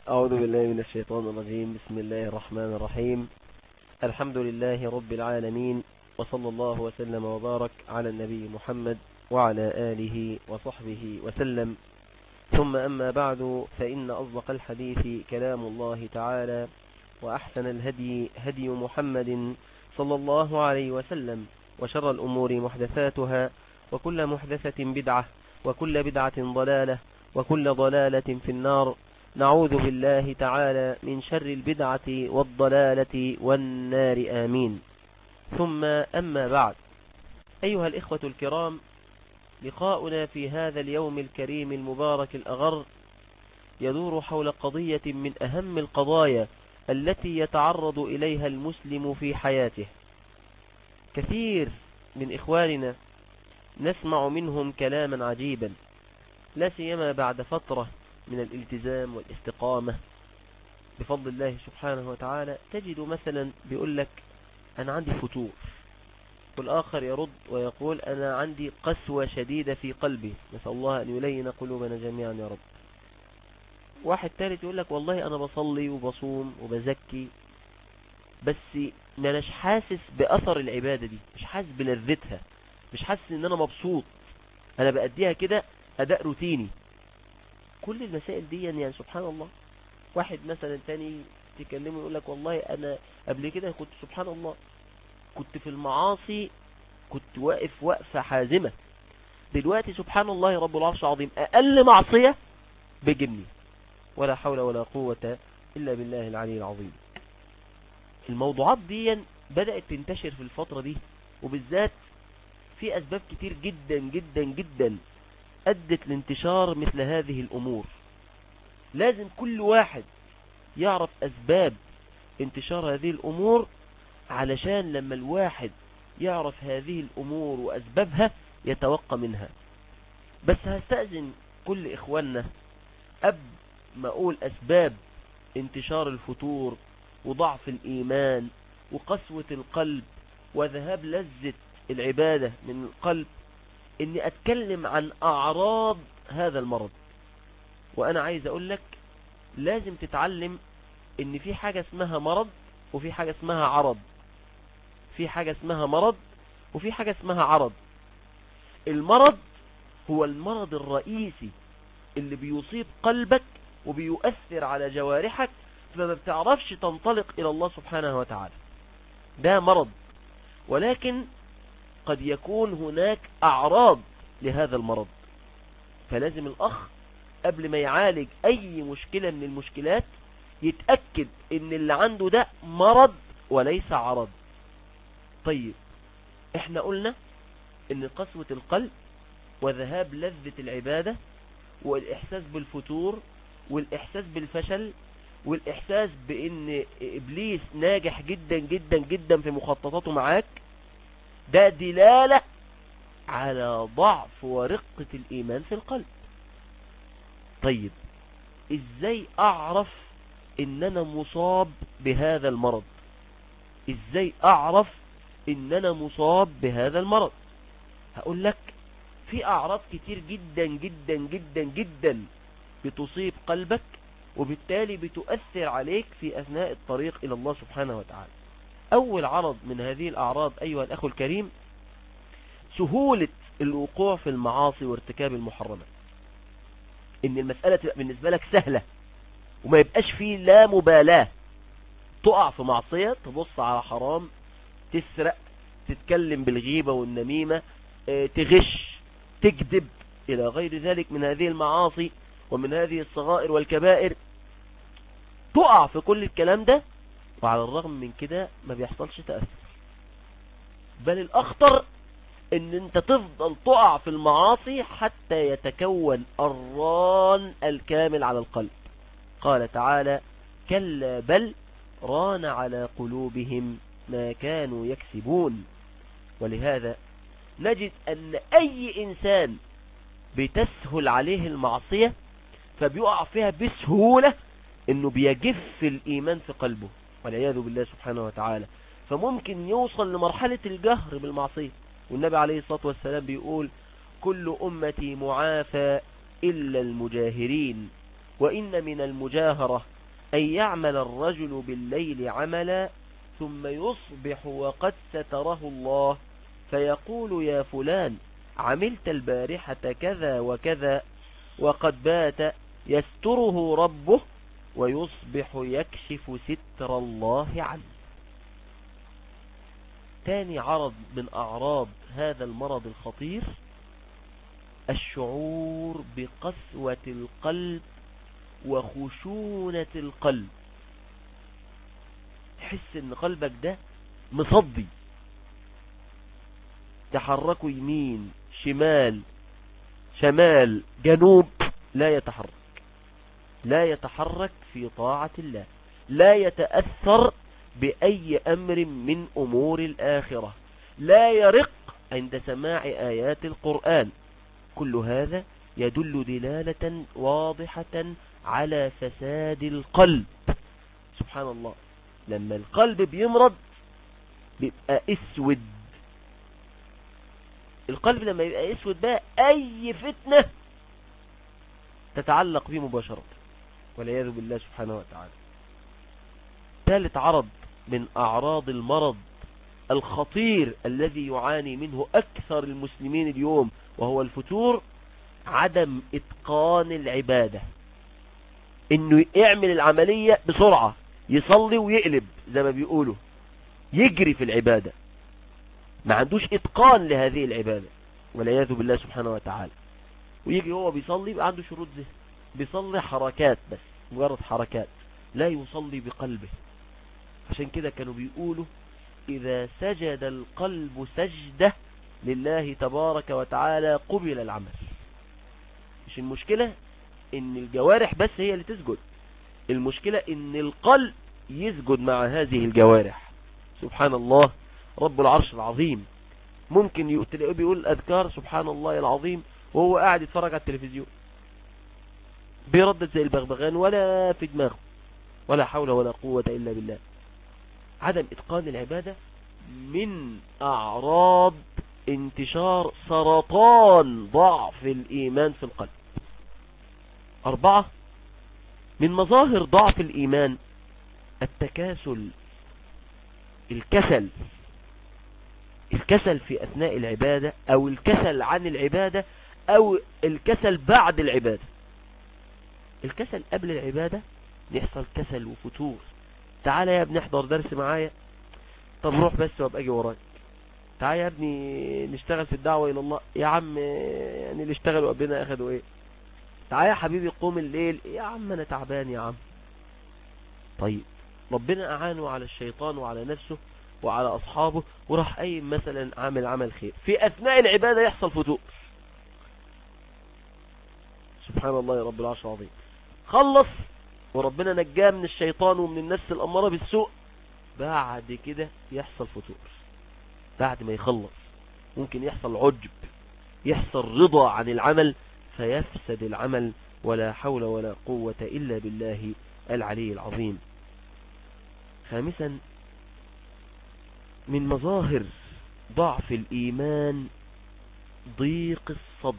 أعوذ بالله من الشيطان الرجيم بسم الله الرحمن الرحيم الحمد لله رب العالمين وصلى الله وسلم وبارك على النبي محمد وعلى آله وصحبه وسلم ثم أما بعد فإن أصدق الحديث كلام الله تعالى وأحسن الهدي هدي محمد صلى الله عليه وسلم وشر الأمور محدثاتها وكل محدثة بدعة وكل بدعة ضلالة وكل ضلالة في النار نعوذ بالله تعالى من شر البدعة والضلالة والنار آمين ثم أما بعد أيها الإخوة الكرام لقاؤنا في هذا اليوم الكريم المبارك الأغر يدور حول قضية من أهم القضايا التي يتعرض إليها المسلم في حياته كثير من إخواننا نسمع منهم كلاما عجيبا لا سيما بعد فترة من الالتزام والاستقامة بفضل الله سبحانه وتعالى تجد مثلا بيقول لك أنا عندي فتور والآخر يرد ويقول أنا عندي قسوة شديدة في قلبي نسأل الله أن يلين قلوبنا جميعا يا رب واحد ثالث يقول لك والله أنا بصلي وبصوم وبزكي بس ما أناش حاسس بأثر العبادة دي مش حاسس بلذتها مش حاسس ان انا مبسوط انا بأديها كده اداء روتيني كل المسائل دي يعني سبحان الله واحد مثلا تاني تكلمه يقول لك والله انا قبل كده كنت سبحان الله كنت في المعاصي كنت واقف وقفة حازمة دلوقتي سبحان الله رب العرش العظيم اقل معصية بجني ولا حول ولا قوة الا بالله العلي العظيم الموضوعات دي بدأت تنتشر في الفترة دي وبالذات في أسباب كتير جدا جدا جدا أدت لانتشار مثل هذه الأمور لازم كل واحد يعرف أسباب انتشار هذه الأمور علشان لما الواحد يعرف هذه الأمور وأسبابها يتوقع منها بس هستأذن كل إخواننا قبل ما أقول أسباب انتشار الفتور وضعف الإيمان وقسوة القلب وذهاب لذة العبادة من القلب اني اتكلم عن اعراض هذا المرض وانا عايز اقول لك لازم تتعلم ان في حاجة اسمها مرض وفي حاجة اسمها عرض في حاجة اسمها مرض وفي حاجة اسمها عرض المرض هو المرض الرئيسي اللي بيصيب قلبك وبيؤثر على جوارحك فما بتعرفش تنطلق الى الله سبحانه وتعالى ده مرض ولكن قد يكون هناك أعراض لهذا المرض فلازم الأخ قبل ما يعالج أي مشكلة من المشكلات يتأكد ان اللي عنده ده مرض وليس عرض طيب احنا قلنا ان قسوة القلب وذهاب لذة العبادة والإحساس بالفتور والإحساس بالفشل والإحساس بأن إبليس ناجح جدا جدا جدا في مخططاته معاك ده دلالة على ضعف ورقة الإيمان في القلب طيب إزاي أعرف إن أنا مصاب بهذا المرض إزاي أعرف إن أنا مصاب بهذا المرض هقول لك في أعراض كتير جدا جدا جدا جدا بتصيب قلبك وبالتالي بتؤثر عليك في أثناء الطريق إلى الله سبحانه وتعالى أول عرض من هذه الأعراض أيها الأخ الكريم سهولة الوقوع في المعاصي وارتكاب المحرمات إن المسألة تبقى بالنسبة لك سهلة وما يبقاش فيه لا مبالاة تقع في معصية تبص على حرام تسرق تتكلم بالغيبة والنميمة تغش تكذب إلى غير ذلك من هذه المعاصي ومن هذه الصغائر والكبائر تقع في كل الكلام ده وعلى الرغم من كده ما بيحصلش تأثر بل الأخطر ان انت تفضل تقع في المعاصي حتى يتكون الران الكامل على القلب قال تعالى كلا بل ران على قلوبهم ما كانوا يكسبون ولهذا نجد ان اي انسان بتسهل عليه المعصية فبيقع فيها بسهولة انه بيجف الايمان في قلبه والعياذ بالله سبحانه وتعالى فممكن يوصل لمرحلة الجهر بالمعصية والنبي عليه الصلاة والسلام بيقول كل أمتي معافى إلا المجاهرين وإن من المجاهرة أن يعمل الرجل بالليل عملا ثم يصبح وقد ستره الله فيقول يا فلان عملت البارحة كذا وكذا وقد بات يستره ربه ويصبح يكشف ستر الله عنه تاني عرض من أعراض هذا المرض الخطير الشعور بقسوة القلب وخشونة القلب تحس ان قلبك ده مصدي تحركه يمين شمال شمال جنوب لا يتحرك لا يتحرك في طاعة الله لا يتأثر بأي أمر من أمور الآخرة لا يرق عند سماع آيات القرآن كل هذا يدل دلالة واضحة على فساد القلب سبحان الله لما القلب بيمرض بيبقى اسود القلب لما يبقى اسود بقى اي فتنة تتعلق به مباشرة والعياذ بالله سبحانه وتعالى ثالث عرض من اعراض المرض الخطير الذي يعاني منه اكثر المسلمين اليوم وهو الفتور عدم اتقان العبادة انه يعمل العملية بسرعة يصلي ويقلب زي ما بيقولوا يجري في العبادة ما عندوش اتقان لهذه العبادة والعياذ بالله سبحانه وتعالى ويجي هو بيصلي يبقى عنده شروط ذهن بيصلي حركات بس مجرد حركات لا يصلي بقلبه عشان كده كانوا بيقولوا إذا سجد القلب سجدة لله تبارك وتعالى قبل العمل مش المشكلة ان الجوارح بس هي اللي تسجد المشكلة ان القلب يسجد مع هذه الجوارح سبحان الله رب العرش العظيم ممكن تلاقيه بيقول اذكار سبحان الله العظيم وهو قاعد يتفرج على التلفزيون بيردد زي البغبغان ولا في دماغه ولا حول ولا قوة الا بالله عدم اتقان العبادة من اعراض انتشار سرطان ضعف الايمان في القلب اربعة من مظاهر ضعف الايمان التكاسل الكسل الكسل في اثناء العبادة او الكسل عن العبادة او الكسل بعد العبادة الكسل قبل العبادة يحصل كسل وفتور تعالى يا ابني احضر درس معايا طب روح بس وابقى اجي وراك تعالى يا ابني نشتغل في الدعوة الى الله يا عم يعني اللي اشتغلوا قبلنا اخدوا ايه تعالى يا حبيبي قوم الليل يا عم انا تعبان يا عم طيب ربنا اعانه على الشيطان وعلى نفسه وعلى اصحابه وراح اي مثلا عامل عمل خير في اثناء العبادة يحصل فتور سبحان الله يا رب العرش العظيم خلص وربنا نجاه من الشيطان ومن النفس الاماره بالسوء بعد كده يحصل فتور بعد ما يخلص ممكن يحصل عجب يحصل رضا عن العمل فيفسد العمل ولا حول ولا قوة إلا بالله العلي العظيم خامسا من مظاهر ضعف الإيمان ضيق الصدر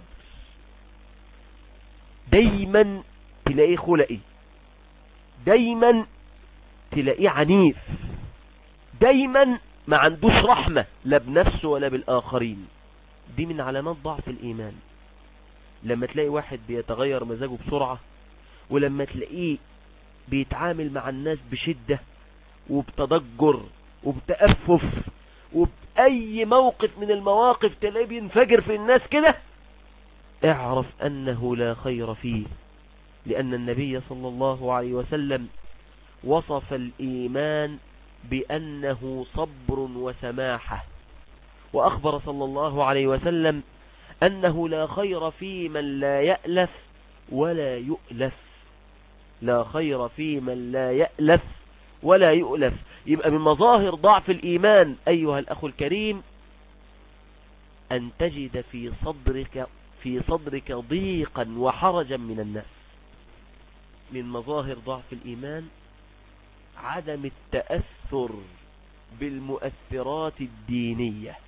دايما تلاقيه خلقي دايما تلاقيه عنيف دايما ما عندوش رحمة لا بنفسه ولا بالآخرين دي من علامات ضعف الإيمان لما تلاقي واحد بيتغير مزاجه بسرعة ولما تلاقيه بيتعامل مع الناس بشدة وبتضجر وبتأفف وبأي موقف من المواقف تلاقيه بينفجر في الناس كده اعرف أنه لا خير فيه لأن النبي صلى الله عليه وسلم وصف الإيمان بأنه صبر وسماحة وأخبر صلى الله عليه وسلم أنه لا خير في من لا يألف ولا يؤلف لا خير في من لا يألف ولا يؤلف يبقى من مظاهر ضعف الإيمان أيها الأخ الكريم أن تجد في صدرك في صدرك ضيقا وحرجا من الناس من مظاهر ضعف الإيمان عدم التأثر بالمؤثرات الدينية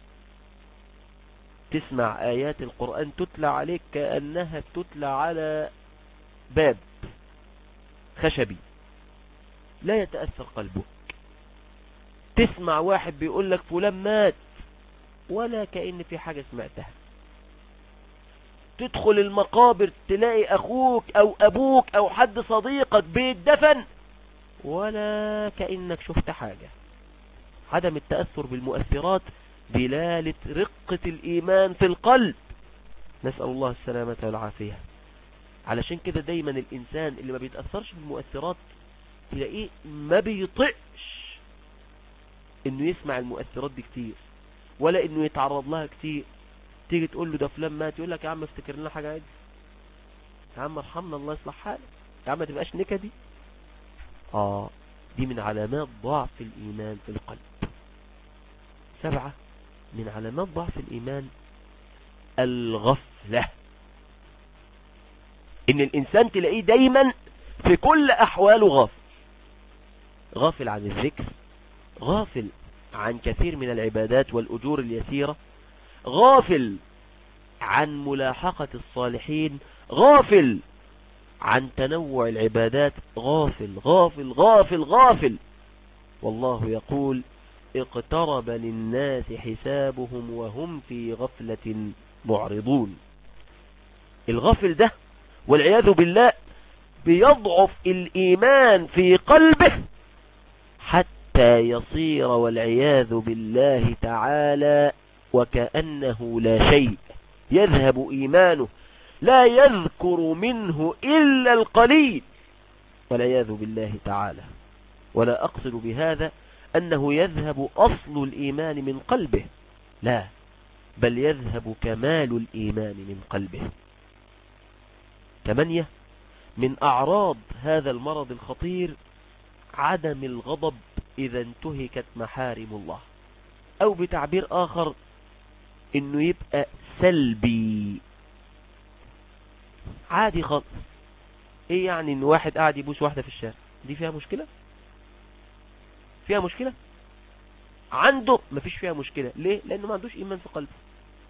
تسمع آيات القرآن تتلى عليك كأنها تتلى على باب خشبي لا يتأثر قلبك تسمع واحد بيقول لك فلان مات ولا كأن في حاجة سمعتها تدخل المقابر تلاقي أخوك أو أبوك أو حد صديقك بيتدفن ولا كأنك شفت حاجة عدم التأثر بالمؤثرات دلالة رقة الإيمان في القلب نسأل الله السلامة والعافية علشان كده دايما الإنسان اللي ما بيتأثرش بالمؤثرات تلاقيه ما بيطقش انه يسمع المؤثرات دي كتير ولا انه يتعرض لها كتير تيجي تقول له ده فلان مات يقول لك يا عم افتكر لنا حاجة عادي يا عم ارحمنا الله يصلح حالك يا عم ما تبقاش نكدي اه دي من علامات ضعف الإيمان في القلب سبعة من علامات ضعف الإيمان الغفلة إن الإنسان تلاقيه دايما في كل أحواله غافل غافل عن الذكر غافل عن كثير من العبادات والأجور اليسيرة غافل عن ملاحقة الصالحين غافل عن تنوع العبادات غافل غافل غافل غافل والله يقول اقترب للناس حسابهم وهم في غفلة معرضون الغافل ده والعياذ بالله بيضعف الإيمان في قلبه حتى يصير والعياذ بالله تعالى وكأنه لا شيء يذهب إيمانه لا يذكر منه إلا القليل والعياذ بالله تعالى ولا أقصد بهذا أنه يذهب أصل الإيمان من قلبه لا بل يذهب كمال الإيمان من قلبه ثمانية من أعراض هذا المرض الخطير عدم الغضب إذا انتهكت محارم الله أو بتعبير آخر إنه يبقى سلبي عادي خالص ايه يعني ان واحد قاعد يبوس واحدة في الشارع دي فيها مشكلة فيها مشكلة عنده مفيش فيها مشكلة ليه لانه ما عندوش ايمان في قلبه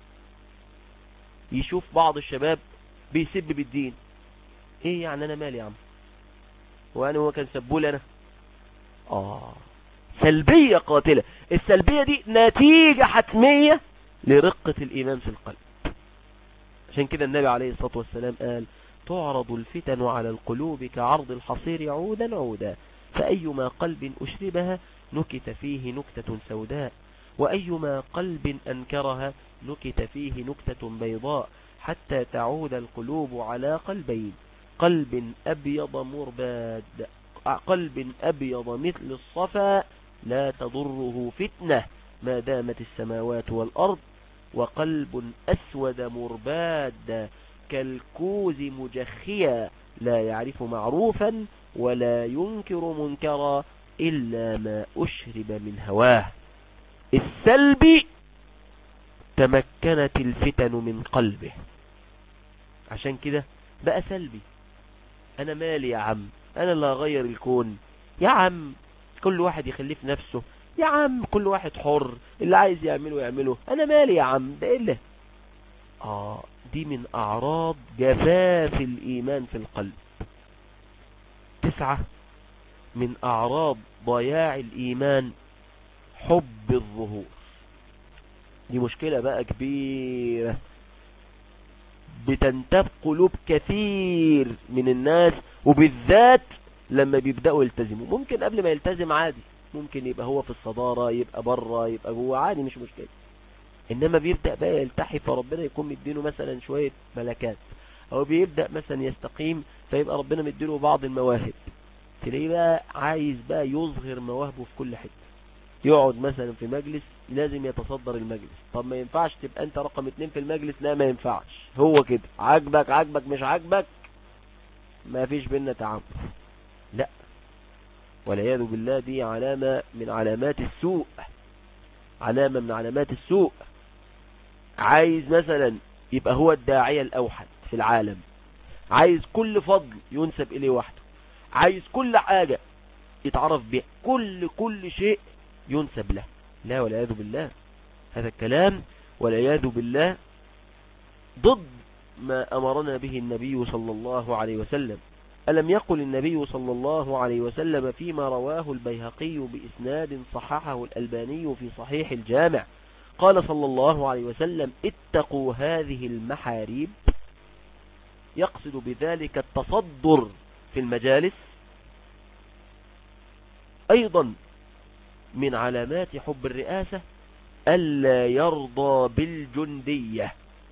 يشوف بعض الشباب بيسب بالدين ايه يعني انا مالي يا عم وانا هو كان سبولي انا اه سلبية قاتلة السلبية دي نتيجة حتمية لرقة الايمان في القلب عشان كده النبي عليه الصلاة والسلام قال تعرض الفتن على القلوب كعرض الحصير عودا عودا فأيما قلب أشربها نكت فيه نكتة سوداء وأيما قلب أنكرها نكت فيه نكتة بيضاء حتى تعود القلوب على قلبين قلب أبيض مرباد قلب أبيض مثل الصفا لا تضره فتنة ما دامت السماوات والأرض وقلب أسود مرباد كالكوز مجخيا لا يعرف معروفا ولا ينكر منكرا إلا ما أشرب من هواه السلبي تمكنت الفتن من قلبه عشان كده بقى سلبي أنا مالي يا عم أنا اللي أغير الكون يا عم كل واحد يخليه في نفسه يا عم كل واحد حر اللي عايز يعمله يعمله انا مالي يا عم ده ايه اه دي من اعراض جفاف الايمان في القلب تسعة من اعراض ضياع الايمان حب الظهور دي مشكلة بقى كبيرة بتنتب قلوب كثير من الناس وبالذات لما بيبدأوا يلتزموا ممكن قبل ما يلتزم عادي ممكن يبقى هو في الصدارة يبقى بره يبقى جوه عادي مش مشكلة انما بيبدأ بقى يلتحي فربنا يكون مدينه مثلا شوية ملكات او بيبدأ مثلا يستقيم فيبقى ربنا مدينه بعض المواهب تلاقيه بقى عايز بقى يظهر مواهبه في كل حتة يقعد مثلا في مجلس لازم يتصدر المجلس طب ما ينفعش تبقى انت رقم اتنين في المجلس لا ما ينفعش هو كده عاجبك عاجبك مش عاجبك ما فيش بينا تعامل لا والعياذ بالله دي علامة من علامات السوء علامة من علامات السوء عايز مثلا يبقى هو الداعية الأوحد في العالم عايز كل فضل ينسب إليه وحده عايز كل حاجة يتعرف بها كل كل شيء ينسب له لا والعياذ بالله هذا الكلام والعياذ بالله ضد ما أمرنا به النبي صلى الله عليه وسلم ألم يقل النبي صلى الله عليه وسلم فيما رواه البيهقي بإسناد صححه الألباني في صحيح الجامع قال صلى الله عليه وسلم اتقوا هذه المحاريب يقصد بذلك التصدر في المجالس أيضا من علامات حب الرئاسة ألا يرضى بالجندية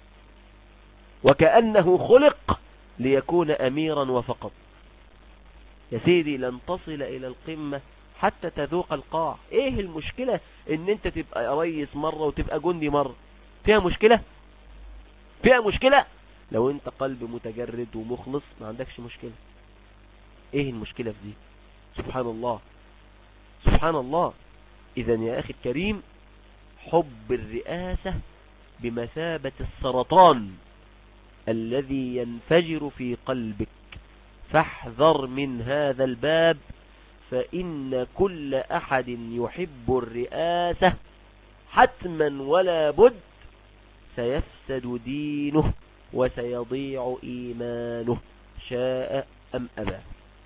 وكأنه خلق ليكون أميرا وفقط يا سيدي لن تصل إلى القمة حتى تذوق القاع ايه المشكلة ان انت تبقى ريس مرة وتبقى جندي مرة فيها مشكلة فيها مشكلة لو انت قلب متجرد ومخلص ما عندكش مشكلة ايه المشكلة في دي سبحان الله سبحان الله اذا يا اخي الكريم حب الرئاسة بمثابة السرطان الذي ينفجر في قلبك فاحذر من هذا الباب فإن كل أحد يحب الرئاسة حتما ولا بد سيفسد دينه وسيضيع إيمانه شاء أم أبى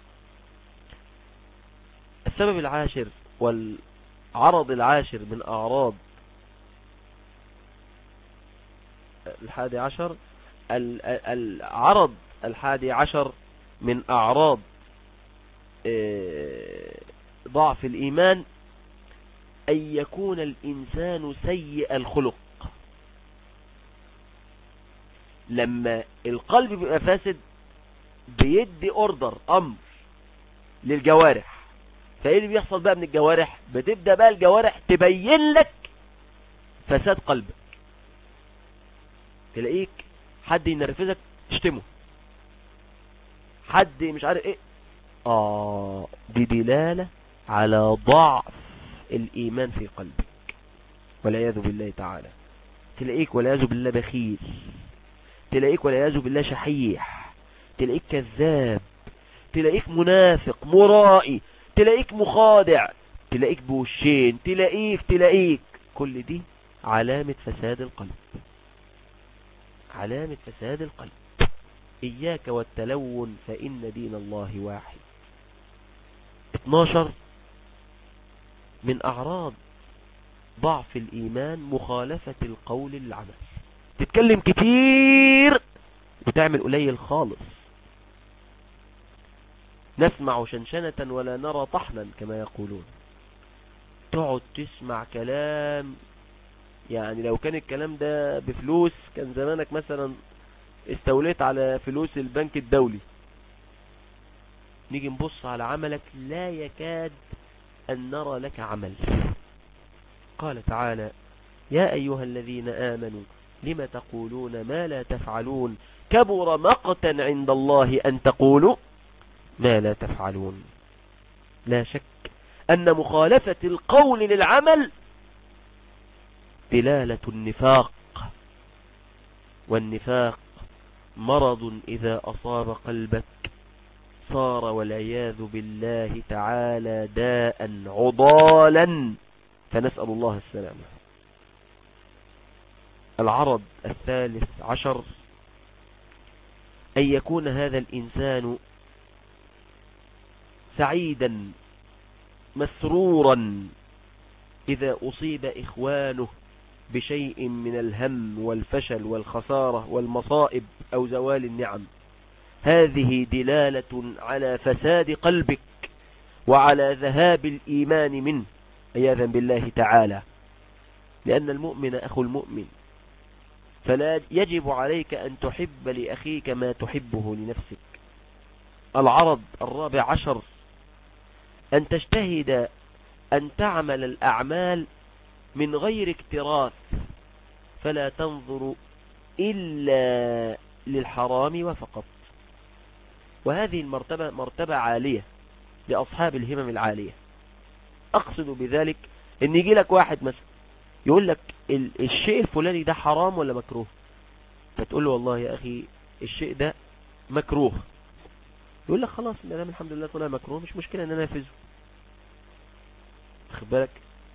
السبب العاشر والعرض العاشر من أعراض الحادي عشر العرض الحادي عشر من أعراض آه، ضعف الإيمان أن يكون الإنسان سيء الخلق لما القلب بيبقى فاسد بيدي اوردر امر للجوارح فايه اللي بيحصل بقى من الجوارح بتبدأ بقى الجوارح تبين لك فساد قلبك تلاقيك حد ينرفزك تشتمه حد مش عارف ايه اه دي دلالة على ضعف الايمان في قلبك والعياذ بالله تعالى تلاقيك والعياذ بالله بخيل تلاقيك والعياذ بالله شحيح تلاقيك كذاب تلاقيك منافق مرائي تلاقيك مخادع تلاقيك بوشين تلاقيك تلاقيك كل دي علامة فساد القلب علامة فساد القلب إياك والتلون فإن دين الله واحد 12 من أعراض ضعف الإيمان مخالفة القول للعمل تتكلم كتير وتعمل قليل خالص نسمع شنشنة ولا نرى طحنا كما يقولون تقعد تسمع كلام يعني لو كان الكلام ده بفلوس كان زمانك مثلا استوليت على فلوس البنك الدولي نيجي نبص على عملك لا يكاد أن نرى لك عمل قال تعالى يا أيها الذين آمنوا لم تقولون ما لا تفعلون كبر مقتا عند الله أن تقولوا ما لا تفعلون لا شك أن مخالفة القول للعمل دلالة النفاق والنفاق مرض إذا أصاب قلبك صار والعياذ بالله تعالى داء عضالا فنسأل الله السلامة العرض الثالث عشر أن يكون هذا الإنسان سعيدا مسرورا إذا أصيب إخوانه بشيء من الهم والفشل والخسارة والمصائب أو زوال النعم هذه دلالة على فساد قلبك وعلى ذهاب الإيمان منه عياذا بالله تعالى لأن المؤمن أخو المؤمن فلا يجب عليك أن تحب لأخيك ما تحبه لنفسك العرض الرابع عشر أن تجتهد أن تعمل الأعمال من غير اكتراث فلا تنظر إلا للحرام وفقط وهذه المرتبة مرتبة عالية لأصحاب الهمم العالية أقصد بذلك أن يجي لك واحد مثلا يقول لك الشيء الفلاني ده حرام ولا مكروه فتقول له والله يا أخي الشيء ده مكروه يقول لك خلاص ما الحمد لله طلع مكروه مش مشكلة ان انا انفذه خد بالك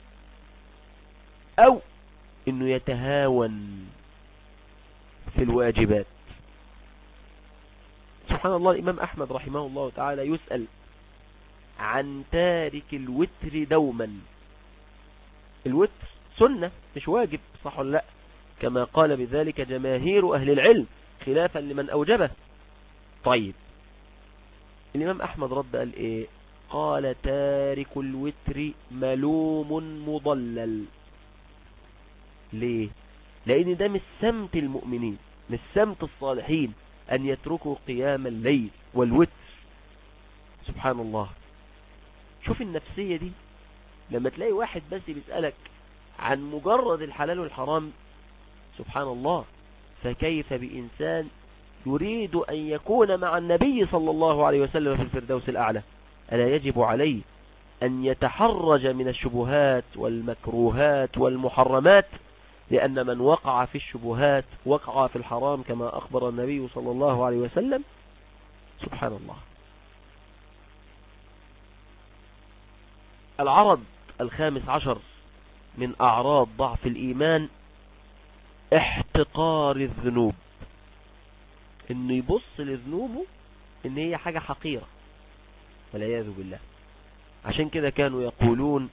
او انه يتهاون في الواجبات سبحان الله الإمام أحمد رحمه الله تعالى يسأل عن تارك الوتر دوما الوتر سنة مش واجب صح ولا لا كما قال بذلك جماهير أهل العلم خلافا لمن أوجبه طيب الإمام أحمد رد قال إيه قال تارك الوتر ملوم مضلل ليه لأن ده مش سمت المؤمنين مش سمت الصالحين أن يتركوا قيام الليل والوتر سبحان الله شوف النفسية دي لما تلاقي واحد بس بيسألك عن مجرد الحلال والحرام سبحان الله فكيف بإنسان يريد أن يكون مع النبي صلى الله عليه وسلم في الفردوس الأعلى ألا يجب عليه أن يتحرج من الشبهات والمكروهات والمحرمات لأن من وقع في الشبهات وقع في الحرام كما أخبر النبي صلى الله عليه وسلم سبحان الله العرض الخامس عشر من أعراض ضعف الإيمان احتقار الذنوب انه يبص لذنوبه ان هي حاجة حقيرة والعياذ بالله عشان كده كانوا يقولون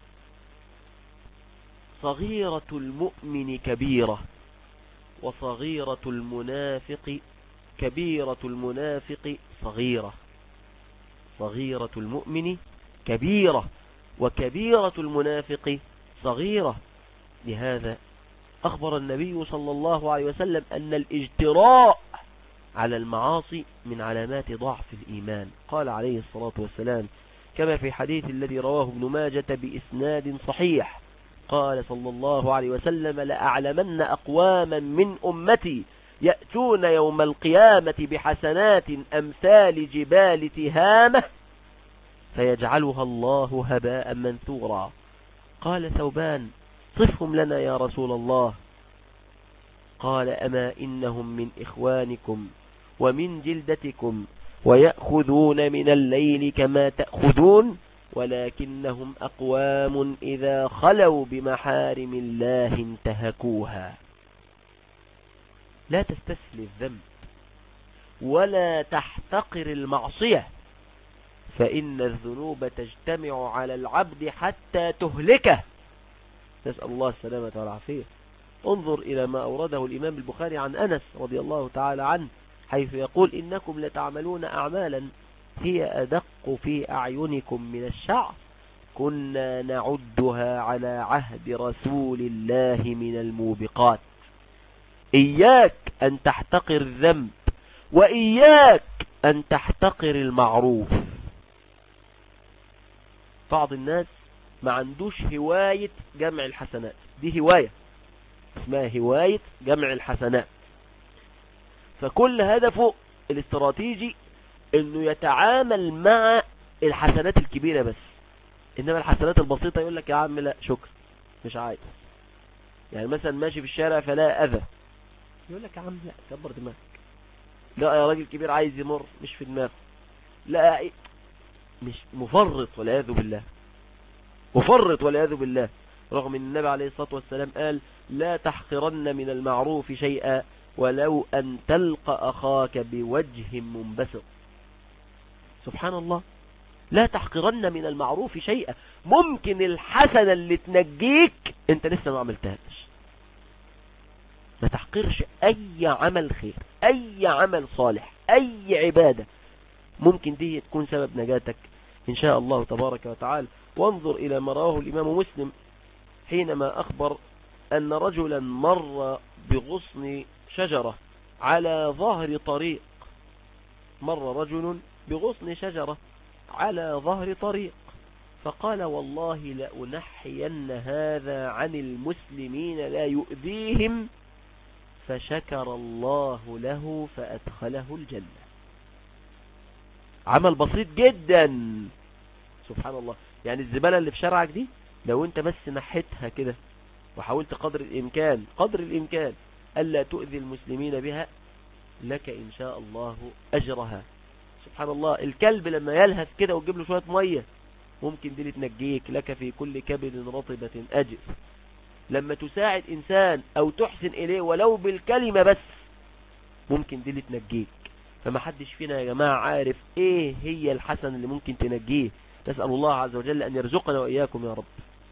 صغيرة المؤمن كبيرة وصغيرة المنافق كبيرة المنافق صغيرة صغيرة المؤمن كبيرة وكبيرة المنافق صغيرة لهذا أخبر النبي صلى الله عليه وسلم أن الاجتراء على المعاصي من علامات ضعف الإيمان قال عليه الصلاة والسلام كما في حديث الذي رواه ابن ماجة بإسناد صحيح قال صلى الله عليه وسلم لأعلمن أقواما من أمتي يأتون يوم القيامة بحسنات أمثال جبال تهامة فيجعلها الله هباء منثورا قال ثوبان صفهم لنا يا رسول الله قال أما إنهم من إخوانكم ومن جلدتكم ويأخذون من الليل كما تأخذون ولكنهم أقوام إذا خلوا بمحارم الله انتهكوها لا تستسل الذنب ولا تحتقر المعصية فإن الذنوب تجتمع على العبد حتى تهلكه نسأل الله السلامة والعافية انظر إلى ما أورده الإمام البخاري عن أنس رضي الله تعالى عنه حيث يقول إنكم لتعملون أعمالا هي أدق في أعينكم من الشعر كنا نعدها على عهد رسول الله من الموبقات إياك أن تحتقر الذنب وإياك أن تحتقر المعروف بعض الناس ما عندوش هواية جمع الحسنات دي هواية اسمها هواية جمع الحسنات فكل هدفه الاستراتيجي انه يتعامل مع الحسنات الكبيرة بس انما الحسنات البسيطة يقول لك يا عم لا شكرا مش عايز يعني مثلا ماشي في الشارع فلا اذى يقول لك يا عم لا كبر دماغك لا يا راجل كبير عايز يمر مش في دماغه لا مش مفرط والعياذ بالله مفرط والعياذ بالله رغم ان النبي عليه الصلاة والسلام قال لا تحقرن من المعروف شيئا ولو أن تلقى أخاك بوجه منبسط سبحان الله لا تحقرن من المعروف شيئا ممكن الحسنة اللي تنجيك انت لسه ما عملتهاش ما تحقرش اي عمل خير اي عمل صالح اي عبادة ممكن دي تكون سبب نجاتك ان شاء الله تبارك وتعالى وانظر الى ما رواه الامام مسلم حينما اخبر ان رجلا مر بغصن شجرة على ظهر طريق مر رجل بغصن شجرة على ظهر طريق فقال والله لأنحين هذا عن المسلمين لا يؤذيهم فشكر الله له فأدخله الجنة عمل بسيط جدا سبحان الله يعني الزبالة اللي في شرعك دي لو انت بس نحيتها كده وحاولت قدر الإمكان قدر الإمكان ألا تؤذي المسلمين بها لك إن شاء الله أجرها سبحان الله الكلب لما يلهث كده وتجيب له شوية مية ممكن دي تنجيك لك في كل كبد رطبة أجر لما تساعد إنسان أو تحسن إليه ولو بالكلمة بس ممكن دي تنجيك فما حدش فينا يا جماعة عارف ايه هي الحسن اللي ممكن تنجيه نسأل الله عز وجل أن يرزقنا وإياكم يا رب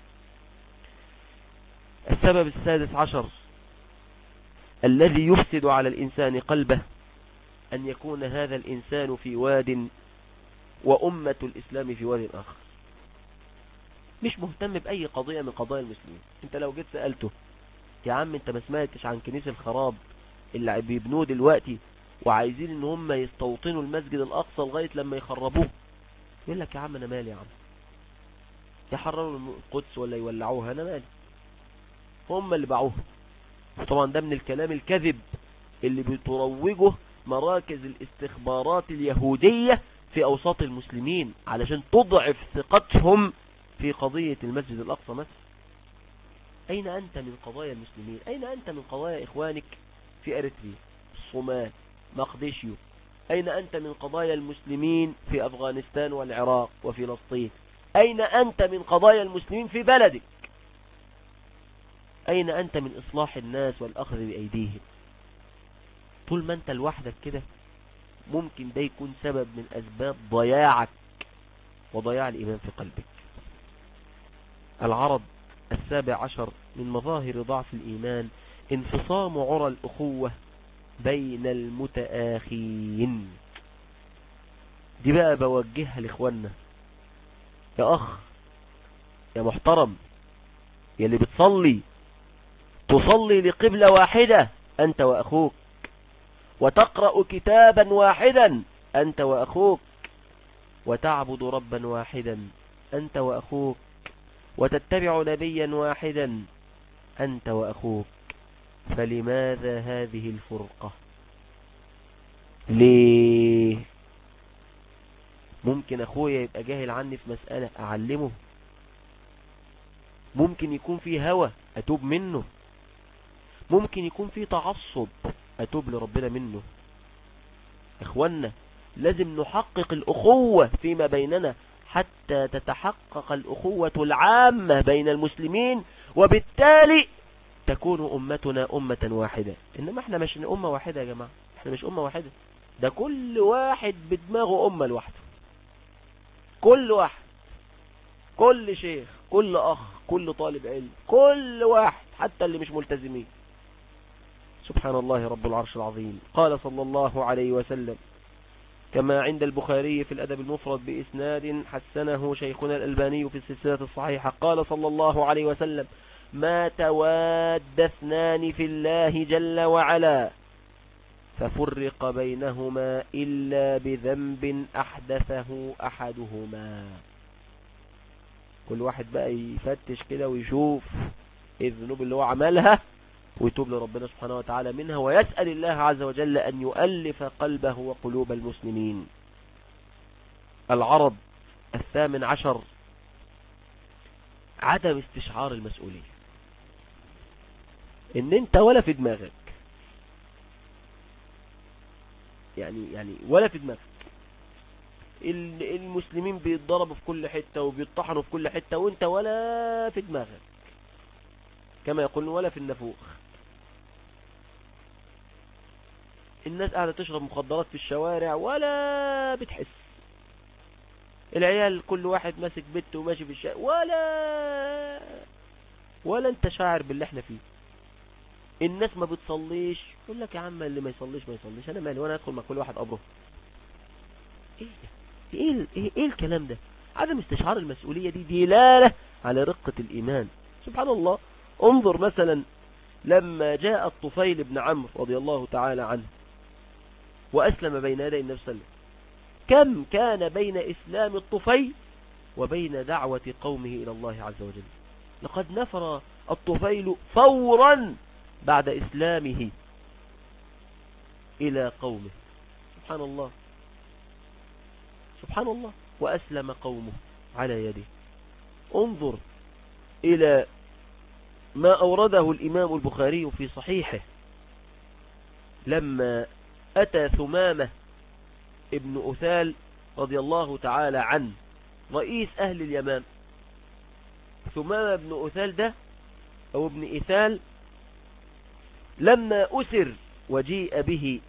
السبب السادس عشر الذي يفسد على الإنسان قلبه أن يكون هذا الإنسان في واد وأمة الإسلام في واد آخر مش مهتم بأي قضية من قضايا المسلمين انت لو جيت سألته يا عم انت ما سمعتش عن كنيسة الخراب اللي بيبنوه دلوقتي وعايزين ان هم يستوطنوا المسجد الاقصى لغاية لما يخربوه يقول لك يا عم انا مالي يا عم يحرروا القدس ولا يولعوها انا مالي هم اللي باعوها طبعا ده من الكلام الكذب اللي بتروجه مراكز الاستخبارات اليهودية في اوساط المسلمين علشان تضعف ثقتهم في قضية المسجد الاقصى مثلا اين انت من قضايا المسلمين اين انت من قضايا اخوانك في اريتريا الصومال مقديشيو أين أنت من قضايا المسلمين في أفغانستان والعراق وفلسطين أين أنت من قضايا المسلمين في بلدك أين أنت من إصلاح الناس والأخذ بأيديهم طول ما أنت لوحدك كده ممكن ده يكون سبب من أسباب ضياعك وضياع الإيمان في قلبك العرض السابع عشر من مظاهر ضعف الإيمان انفصام عرى الأخوة بين المتآخين دي بقى بوجهها لإخواننا يا أخ يا محترم يا اللي بتصلي تصلي لقبلة واحدة أنت وأخوك وتقرأ كتابا واحدا أنت وأخوك وتعبد ربا واحدا أنت وأخوك وتتبع نبيا واحدا أنت وأخوك فلماذا هذه الفرقة ليه ممكن اخويا يبقى جاهل عني في مسألة اعلمه ممكن يكون في هوى اتوب منه ممكن يكون في تعصب اتوب لربنا منه اخوانا لازم نحقق الاخوة فيما بيننا حتى تتحقق الاخوة العامة بين المسلمين وبالتالي تكون أمتنا أمة واحدة إنما احنا مش أمة واحدة يا جماعة احنا مش أمة واحدة ده كل واحد بدماغه أمة لوحده كل واحد كل شيخ كل أخ كل طالب علم كل واحد حتى اللي مش ملتزمين سبحان الله رب العرش العظيم قال صلى الله عليه وسلم كما عند البخاري في الأدب المفرد بإسناد حسنه شيخنا الألباني في السلسلة الصحيحة قال صلى الله عليه وسلم ما تواد اثنان في الله جل وعلا ففرق بينهما إلا بذنب أحدثه أحدهما كل واحد بقى يفتش كده ويشوف ايه الذنوب اللي هو عملها ويتوب لربنا سبحانه وتعالى منها ويسأل الله عز وجل أن يؤلف قلبه وقلوب المسلمين العرض الثامن عشر عدم استشعار المسؤولية ان انت ولا في دماغك يعني يعني ولا في دماغك المسلمين بيتضربوا في كل حتة وبيطحنوا في كل حتة وانت ولا في دماغك كما يقولون ولا في النفوخ الناس قاعدة تشرب مخدرات في الشوارع ولا بتحس العيال كل واحد ماسك بنت وماشي في الشارع ولا ولا انت شاعر باللي احنا فيه الناس ما بتصليش يقول لك يا عم اللي ما يصليش ما يصليش انا مالي وانا ادخل مع كل واحد قبره ايه ده ايه ايه, إيه الكلام ده عدم استشعار المسؤولية دي دلالة على رقة الايمان سبحان الله انظر مثلا لما جاء الطفيل بن عمرو رضي الله تعالى عنه وأسلم بين يدي النبي صلى الله عليه وسلم كم كان بين إسلام الطفيل وبين دعوة قومه إلى الله عز وجل لقد نفر الطفيل فورا بعد إسلامه إلى قومه سبحان الله سبحان الله وأسلم قومه على يده انظر إلى ما أورده الإمام البخاري في صحيحه لما أتى ثمامة ابن أثال رضي الله تعالى عنه رئيس أهل اليمام ثمامة ابن أثال ده أو ابن إثال لما أسر وجيء به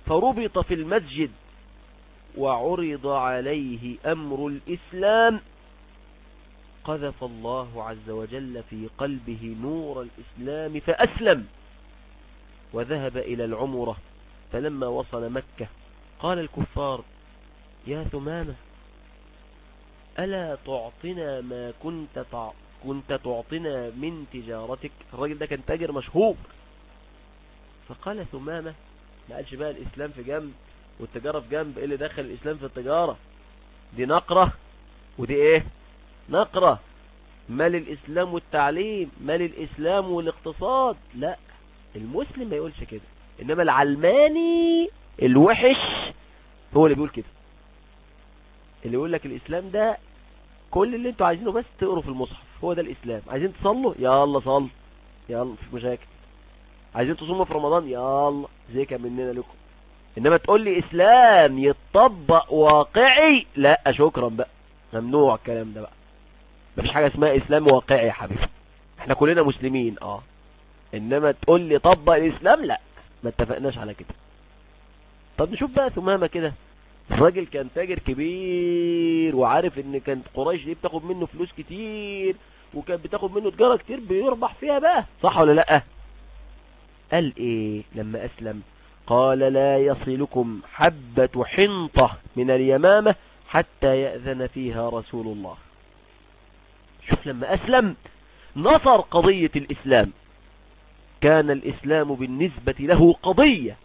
فربط في المسجد وعرض عليه أمر الإسلام قذف الله عز وجل في قلبه نور الإسلام فأسلم وذهب إلى العمرة فلما وصل مكة قال الكفار يا ثمامة ألا تعطنا ما كنت تع... كنت تعطنا من تجارتك الراجل ده كان تاجر مشهور فقال ثمامة ما قالش بقى الإسلام في جنب والتجارة في جنب ايه اللي دخل الإسلام في التجارة دي نقرة ودي ايه نقرة مال الإسلام والتعليم مال الإسلام والاقتصاد لا المسلم ما يقولش كده إنما العلماني الوحش هو اللي بيقول كده اللي يقول لك الإسلام ده كل اللي انتوا عايزينه بس تقروا في المصحف هو ده الإسلام عايزين تصلوا يلا صل يلا مفيش مشاكل عايزين تصوموا في رمضان يلا زي كان مننا لكم انما تقول لي اسلام يتطبق واقعي لا شكرا بقى ممنوع الكلام ده بقى مفيش حاجة اسمها اسلام واقعي يا حبيبي احنا كلنا مسلمين اه انما تقول لي طبق الاسلام لا ما اتفقناش على كده طب نشوف بقى ثمامة كده الراجل كان تاجر كبير وعارف ان كانت قريش دي بتاخد منه فلوس كتير وكانت بتاخد منه تجارة كتير بيربح فيها بقى صح ولا لا قال ايه لما اسلم قال لا يصلكم حبة حنطة من اليمامة حتى يأذن فيها رسول الله شوف لما أسلم نصر قضية الإسلام كان الإسلام بالنسبة له قضية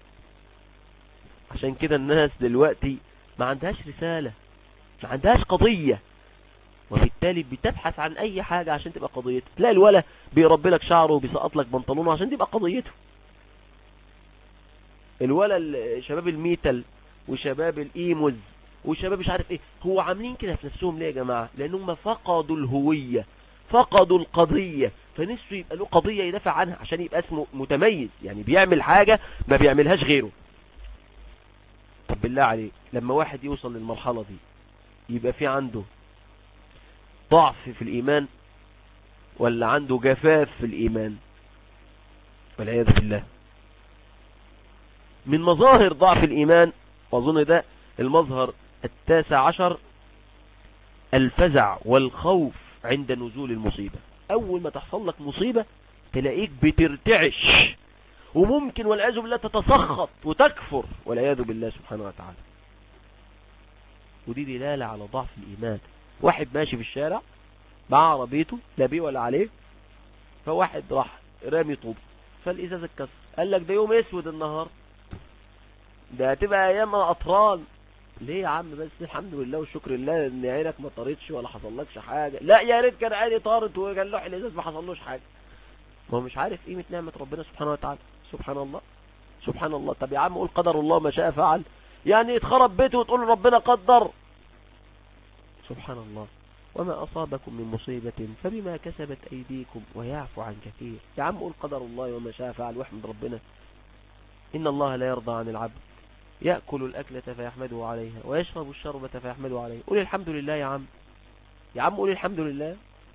عشان كده الناس دلوقتي ما عندهاش رسالة ما عندهاش قضية وبالتالي بتبحث عن أي حاجة عشان تبقى قضيته تلاقي الولا بيربي لك شعره وبيسقط لك بنطلونه عشان تبقى قضيته الولا شباب الميتل وشباب الايموز وشباب مش عارف ايه هو عاملين كده في نفسهم ليه يا جماعة لانهم فقدوا الهوية فقدوا القضية فنفسه يبقى له قضية يدافع عنها عشان يبقى اسمه متميز يعني بيعمل حاجة ما بيعملهاش غيره طب بالله عليك لما واحد يوصل للمرحلة دي يبقى في عنده ضعف في الإيمان ولا عنده جفاف في الإيمان والعياذ بالله من مظاهر ضعف الإيمان وأظن ده المظهر التاسع عشر الفزع والخوف عند نزول المصيبة أول ما تحصل لك مصيبة تلاقيك بترتعش وممكن والعياذ بالله تتسخط وتكفر والعياذ بالله سبحانه وتعالى ودي دلالة على ضعف الإيمان واحد ماشي في الشارع مع عربيته لا بيه ولا عليه فواحد راح رامي طوب فالإزاز اتكسر قال لك ده يوم اسود النهار ده هتبقى ايام اطران ليه يا عم بس الحمد لله والشكر لله ان عينك ما طارتش ولا حصلكش حاجة لا يا ريت كان عيني طارت وكان لوح الازاز ما حصلوش حاجة ما هو مش عارف قيمة نعمة ربنا سبحانه وتعالى سبحان الله سبحان الله طب يا عم قول قدر الله ما شاء فعل يعني يتخرب بيته وتقول ربنا قدر سبحان الله وما أصابكم من مصيبة فبما كسبت أيديكم ويعفو عن كثير يا عم قول قدر الله وما شاء فعل واحمد ربنا إن الله لا يرضى عن العبد يأكل الأكلة فيحمده عليها ويشرب الشربة فيحمده عليها قول الحمد لله يا عم يا عم قول الحمد لله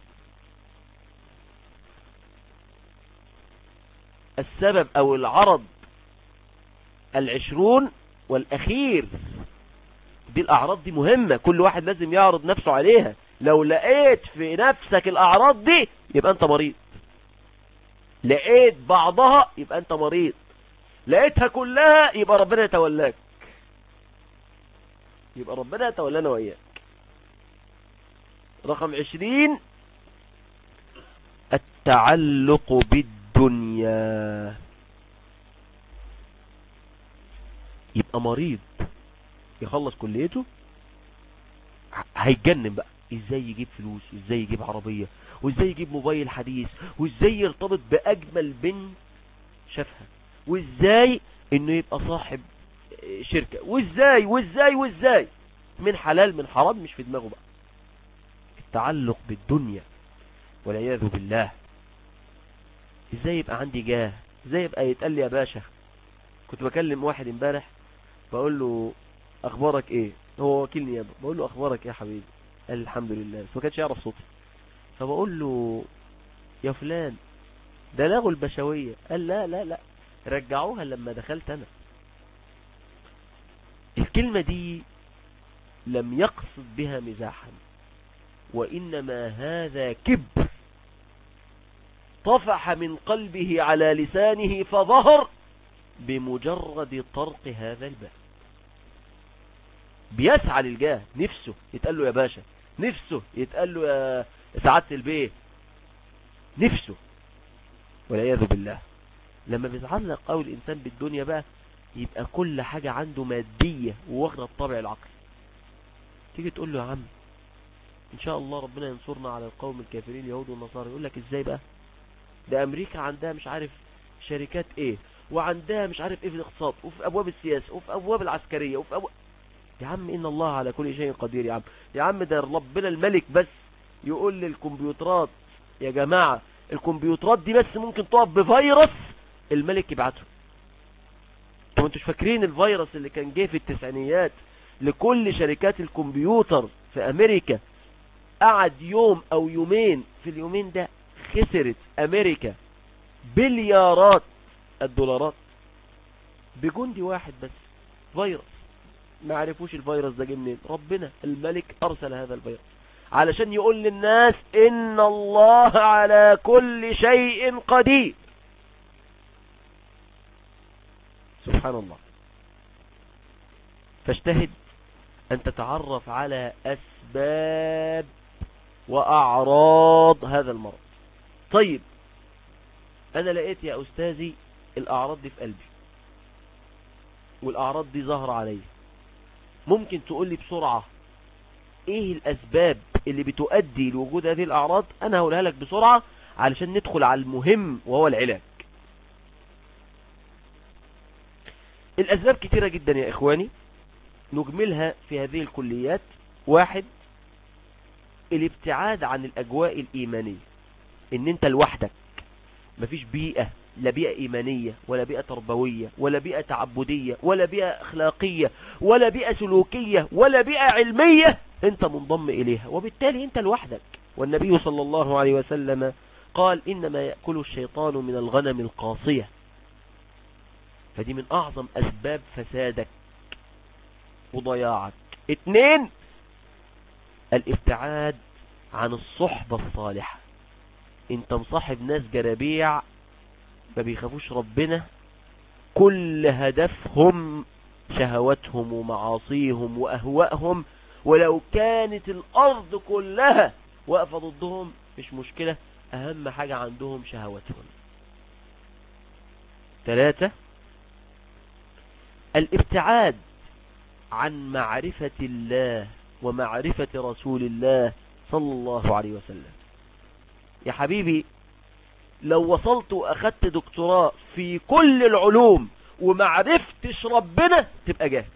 السبب أو العرض العشرون والأخير دي الأعراض دي مهمة كل واحد لازم يعرض نفسه عليها لو لقيت في نفسك الأعراض دي يبقى أنت مريض لقيت بعضها يبقى أنت مريض لقيتها كلها يبقى ربنا يتولاك يبقى ربنا يتولانا وإياك رقم عشرين التعلق بالدنيا يبقى مريض يخلص كليته هيتجنن بقى ازاي يجيب فلوس وازاي يجيب عربية وازاي يجيب موبايل حديث وازاي يرتبط باجمل بنت شافها وازاي انه يبقى صاحب شركة وازاي وازاي وازاي من حلال من حرام مش في دماغه بقى التعلق بالدنيا والعياذ بالله ازاي يبقى عندي جاه ازاي يبقى يتقال لي يا باشا كنت بكلم واحد امبارح بقول له اخبارك ايه هو وكيل نيابه بقول له اخبارك ايه يا حبيبي قال الحمد لله بس ما كانش يعرف صوتي فبقول له يا فلان ده لغوا البشوية قال لا لا لا رجعوها لما دخلت انا الكلمة دي لم يقصد بها مزاحا وإنما هذا كبر طفح من قلبه على لسانه فظهر بمجرد طرق هذا الباب بيسعى للجاه نفسه يتقال له يا باشا نفسه يتقال له يا سعادة البيه نفسه والعياذ بالله لما بيتعلق قوي الإنسان بالدنيا بقى يبقى كل حاجة عنده مادية وواخدة الطبع العقلي تيجي تقول له يا عم ان شاء الله ربنا ينصرنا على القوم الكافرين اليهود والنصارى يقول لك ازاي بقى ده امريكا عندها مش عارف شركات ايه وعندها مش عارف ايه في الاقتصاد وفي ابواب السياسة وفي ابواب العسكرية وفي أبواب يا عم ان الله على كل شيء قدير يا عم يا عم ده ربنا الملك بس يقول للكمبيوترات يا جماعة الكمبيوترات دي بس ممكن تقف بفيروس الملك يبعته انتوا انتوا فاكرين الفيروس اللي كان جه في التسعينيات لكل شركات الكمبيوتر في امريكا قعد يوم او يومين في اليومين ده خسرت امريكا بليارات الدولارات بجندي واحد بس فيروس ما عرفوش الفيروس ده جه منين ربنا الملك ارسل هذا الفيروس علشان يقول للناس ان الله على كل شيء قدير سبحان الله فاجتهد أن تتعرف على أسباب وأعراض هذا المرض طيب أنا لقيت يا أستاذي الأعراض دي في قلبي والأعراض دي ظهر علي ممكن تقول لي بسرعة إيه الأسباب اللي بتؤدي لوجود هذه الأعراض أنا هقولها لك بسرعة علشان ندخل على المهم وهو العلاج الأسباب كتيرة جدا يا إخواني نجملها في هذه الكليات واحد الابتعاد عن الأجواء الإيمانية إن أنت لوحدك مفيش بيئة لا بيئة إيمانية ولا بيئة تربوية ولا بيئة تعبدية ولا بيئة أخلاقية ولا بيئة سلوكية ولا بيئة علمية أنت منضم إليها وبالتالي أنت لوحدك والنبي صلى الله عليه وسلم قال إنما يأكل الشيطان من الغنم القاصية فدي من أعظم أسباب فسادك وضياعك اتنين الابتعاد عن الصحبة الصالحة انت مصاحب ناس جرابيع ما بيخافوش ربنا كل هدفهم شهواتهم ومعاصيهم وأهوائهم ولو كانت الأرض كلها واقفة ضدهم مش مشكلة أهم حاجة عندهم شهواتهم ثلاثة الابتعاد عن معرفة الله ومعرفة رسول الله صلى الله عليه وسلم يا حبيبي لو وصلت وأخدت دكتوراه في كل العلوم ومعرفتش ربنا تبقى جاهل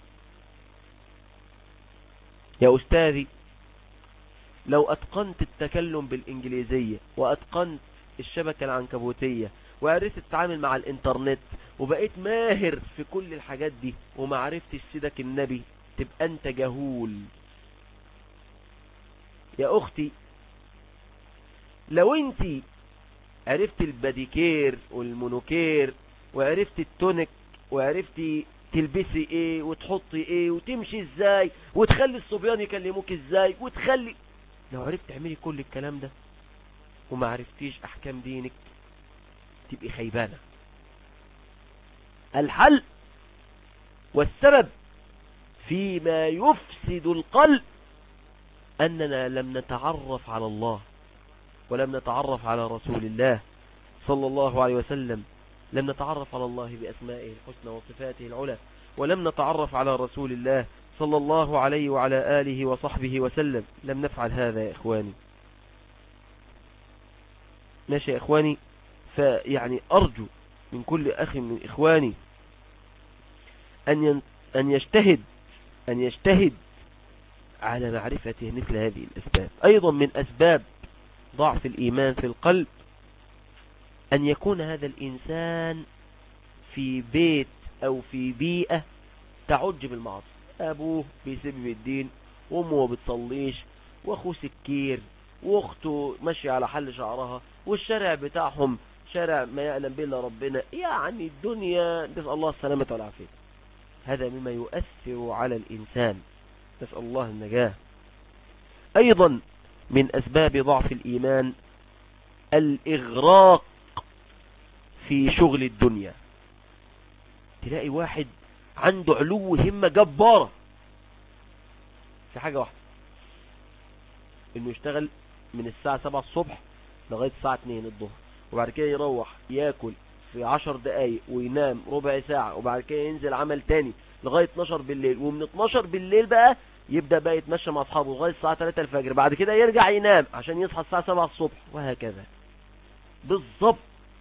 يا أستاذي لو أتقنت التكلم بالإنجليزية وأتقنت الشبكة العنكبوتية وعرفت تتعامل مع الإنترنت وبقيت ماهر في كل الحاجات دي وما عرفتش سيدك النبي تبقى أنت جهول يا أختي لو أنت عرفت الباديكير والمونوكير وعرفت التونك وعرفتي تلبسي ايه وتحطي ايه وتمشي ازاي وتخلي الصبيان يكلموك ازاي وتخلي لو عرفت تعملي كل الكلام ده وما عرفتيش احكام دينك تبقي خيبانة الحل والسبب فيما يفسد القلب أننا لم نتعرف على الله ولم نتعرف على رسول الله صلى الله عليه وسلم لم نتعرف على الله بأسمائه الحسنى وصفاته العلى ولم نتعرف على رسول الله صلى الله عليه وعلى آله وصحبه وسلم لم نفعل هذا يا إخواني ماشي يا إخواني فيعني أرجو من كل أخ من إخواني أن أن يجتهد أن يجتهد على معرفته مثل هذه الأسباب أيضا من أسباب ضعف الإيمان في القلب أن يكون هذا الإنسان في بيت أو في بيئة تعج بالمعصية أبوه بيسبب الدين وأمه ما بتصليش وأخوه سكير واخته ماشية على حل شعرها والشارع بتاعهم شارع ما يعلم به الا ربنا يعني الدنيا نسأل الله السلامة والعافية هذا مما يؤثر على الإنسان نسأل الله النجاة أيضا من أسباب ضعف الإيمان الإغراق في شغل الدنيا تلاقي واحد عنده علو همة جبارة في حاجة واحدة انه يشتغل من الساعة 7 الصبح لغاية الساعة 2 الظهر وبعد كده يروح ياكل في 10 دقايق وينام ربع ساعة وبعد كده ينزل عمل تاني لغاية 12 بالليل ومن 12 بالليل بقى يبدأ بقى يتمشى مع اصحابه لغاية الساعة 3 الفجر بعد كده يرجع ينام عشان يصحى الساعة 7 الصبح وهكذا بالظبط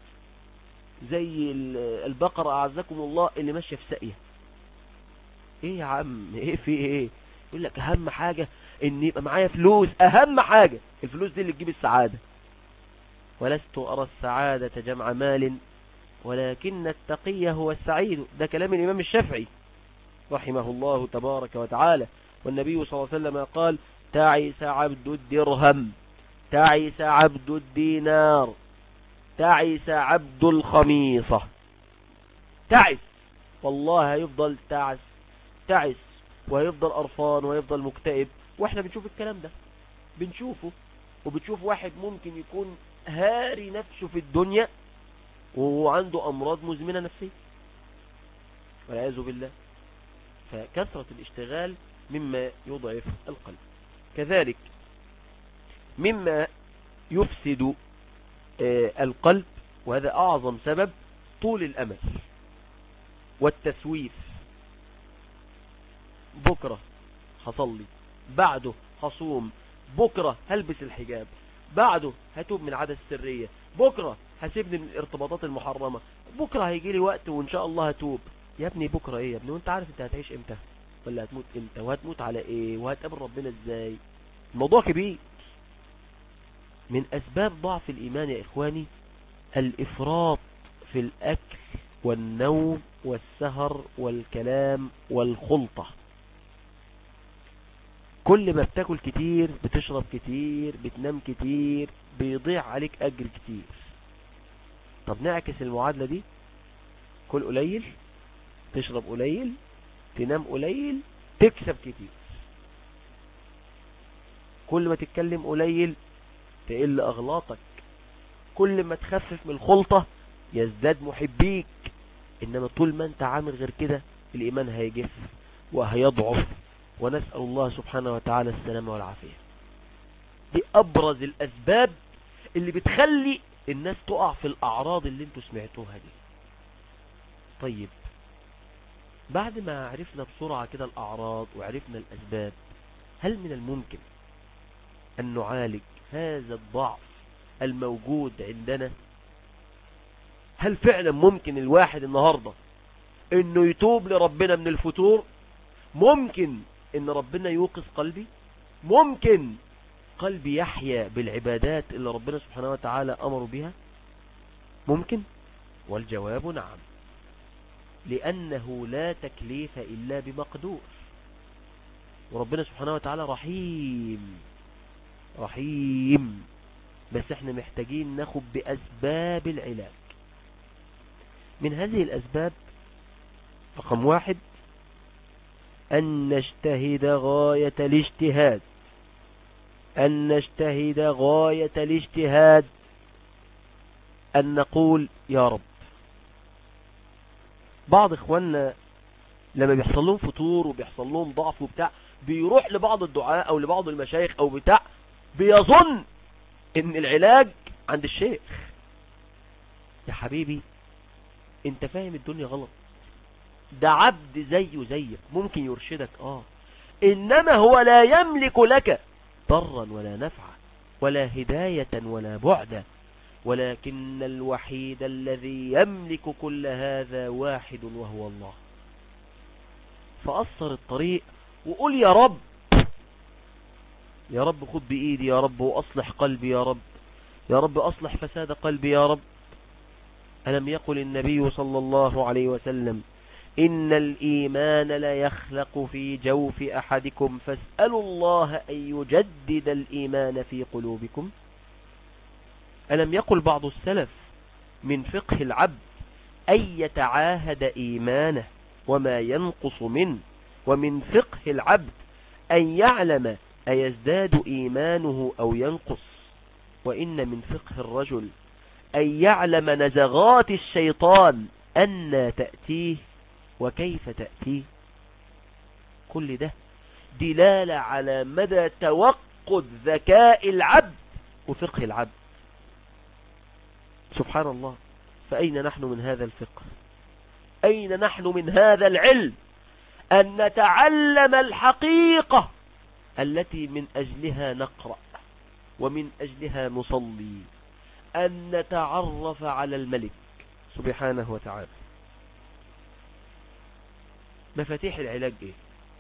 زي البقرة أعزكم الله اللي ماشية في ساقية ايه يا عم ايه في ايه يقول لك اهم حاجة ان يبقى معايا فلوس اهم حاجة الفلوس دي اللي تجيب السعادة ولست ارى السعادة جمع مال ولكن التقي هو السعيد ده كلام الامام الشافعي رحمه الله تبارك وتعالى والنبي صلى الله عليه وسلم قال تعيس عبد الدرهم تعيس عبد الدينار تعس عبد الخميصة تعس والله هيفضل تعس تعس وهيفضل قرفان وهيفضل مكتئب واحنا بنشوف الكلام ده بنشوفه وبتشوف واحد ممكن يكون هاري نفسه في الدنيا وهو عنده امراض مزمنة نفسية والعياذ بالله فكثرة الاشتغال مما يضعف القلب كذلك مما يفسد القلب وهذا أعظم سبب طول الأمل والتسويف بكرة هصلي بعده هصوم بكرة هلبس الحجاب بعده هتوب من عادة السرية بكرة هسيبني من الارتباطات المحرمة بكرة هيجي لي وقت وإن شاء الله هتوب يا ابني بكرة ايه يا ابني وانت عارف انت هتعيش امتى ولا هتموت امتى وهتموت على ايه وهتقابل ربنا ازاي الموضوع كبير من أسباب ضعف الإيمان يا إخواني الإفراط في الأكل والنوم والسهر والكلام والخلطة كل ما بتاكل كتير بتشرب كتير بتنام كتير بيضيع عليك أجر كتير طب نعكس المعادلة دي كل قليل تشرب قليل تنام قليل تكسب كتير كل ما تتكلم قليل تقل أغلاطك كل ما تخفف من الخلطة يزداد محبيك إنما طول ما أنت عامل غير كده الإيمان هيجف وهيضعف ونسأل الله سبحانه وتعالى السلامة والعافية دي أبرز الأسباب اللي بتخلي الناس تقع في الأعراض اللي انتوا سمعتوها دي طيب بعد ما عرفنا بسرعة كده الأعراض وعرفنا الأسباب هل من الممكن أن نعالج هذا الضعف الموجود عندنا هل فعلا ممكن الواحد النهاردة انه يتوب لربنا من الفتور ممكن ان ربنا يوقظ قلبي ممكن قلبي يحيا بالعبادات اللي ربنا سبحانه وتعالى امر بها ممكن والجواب نعم لانه لا تكليف الا بمقدور وربنا سبحانه وتعالى رحيم رحيم بس احنا محتاجين ناخد بأسباب العلاج من هذه الأسباب رقم واحد أن نجتهد غاية الاجتهاد أن نجتهد غاية الاجتهاد أن نقول يا رب بعض إخواننا لما بيحصل لهم فتور وبيحصل لهم ضعف وبتاع بيروح لبعض الدعاء أو لبعض المشايخ أو بتاع بيظن ان العلاج عند الشيخ يا حبيبي انت فاهم الدنيا غلط ده عبد زيه زيك ممكن يرشدك اه انما هو لا يملك لك ضرا ولا نفعا ولا هداية ولا بعدا ولكن الوحيد الذي يملك كل هذا واحد وهو الله فأصر الطريق وقول يا رب يا رب خذ بإيدي يا رب وأصلح قلبي يا رب يا رب أصلح فساد قلبي يا رب ألم يقل النبي صلى الله عليه وسلم إن الإيمان لا يخلق في جوف أحدكم فاسألوا الله أن يجدد الإيمان في قلوبكم ألم يقل بعض السلف من فقه العبد أن يتعاهد إيمانه وما ينقص منه ومن فقه العبد أن يعلم أيزداد إيمانه أو ينقص وإن من فقه الرجل أن يعلم نزغات الشيطان أن تأتيه وكيف تأتيه كل ده دلالة على مدى توقد ذكاء العبد وفقه العبد سبحان الله فأين نحن من هذا الفقه أين نحن من هذا العلم أن نتعلم الحقيقة التي من أجلها نقرأ ومن أجلها نصلي أن نتعرف على الملك سبحانه وتعالى مفاتيح العلاج ايه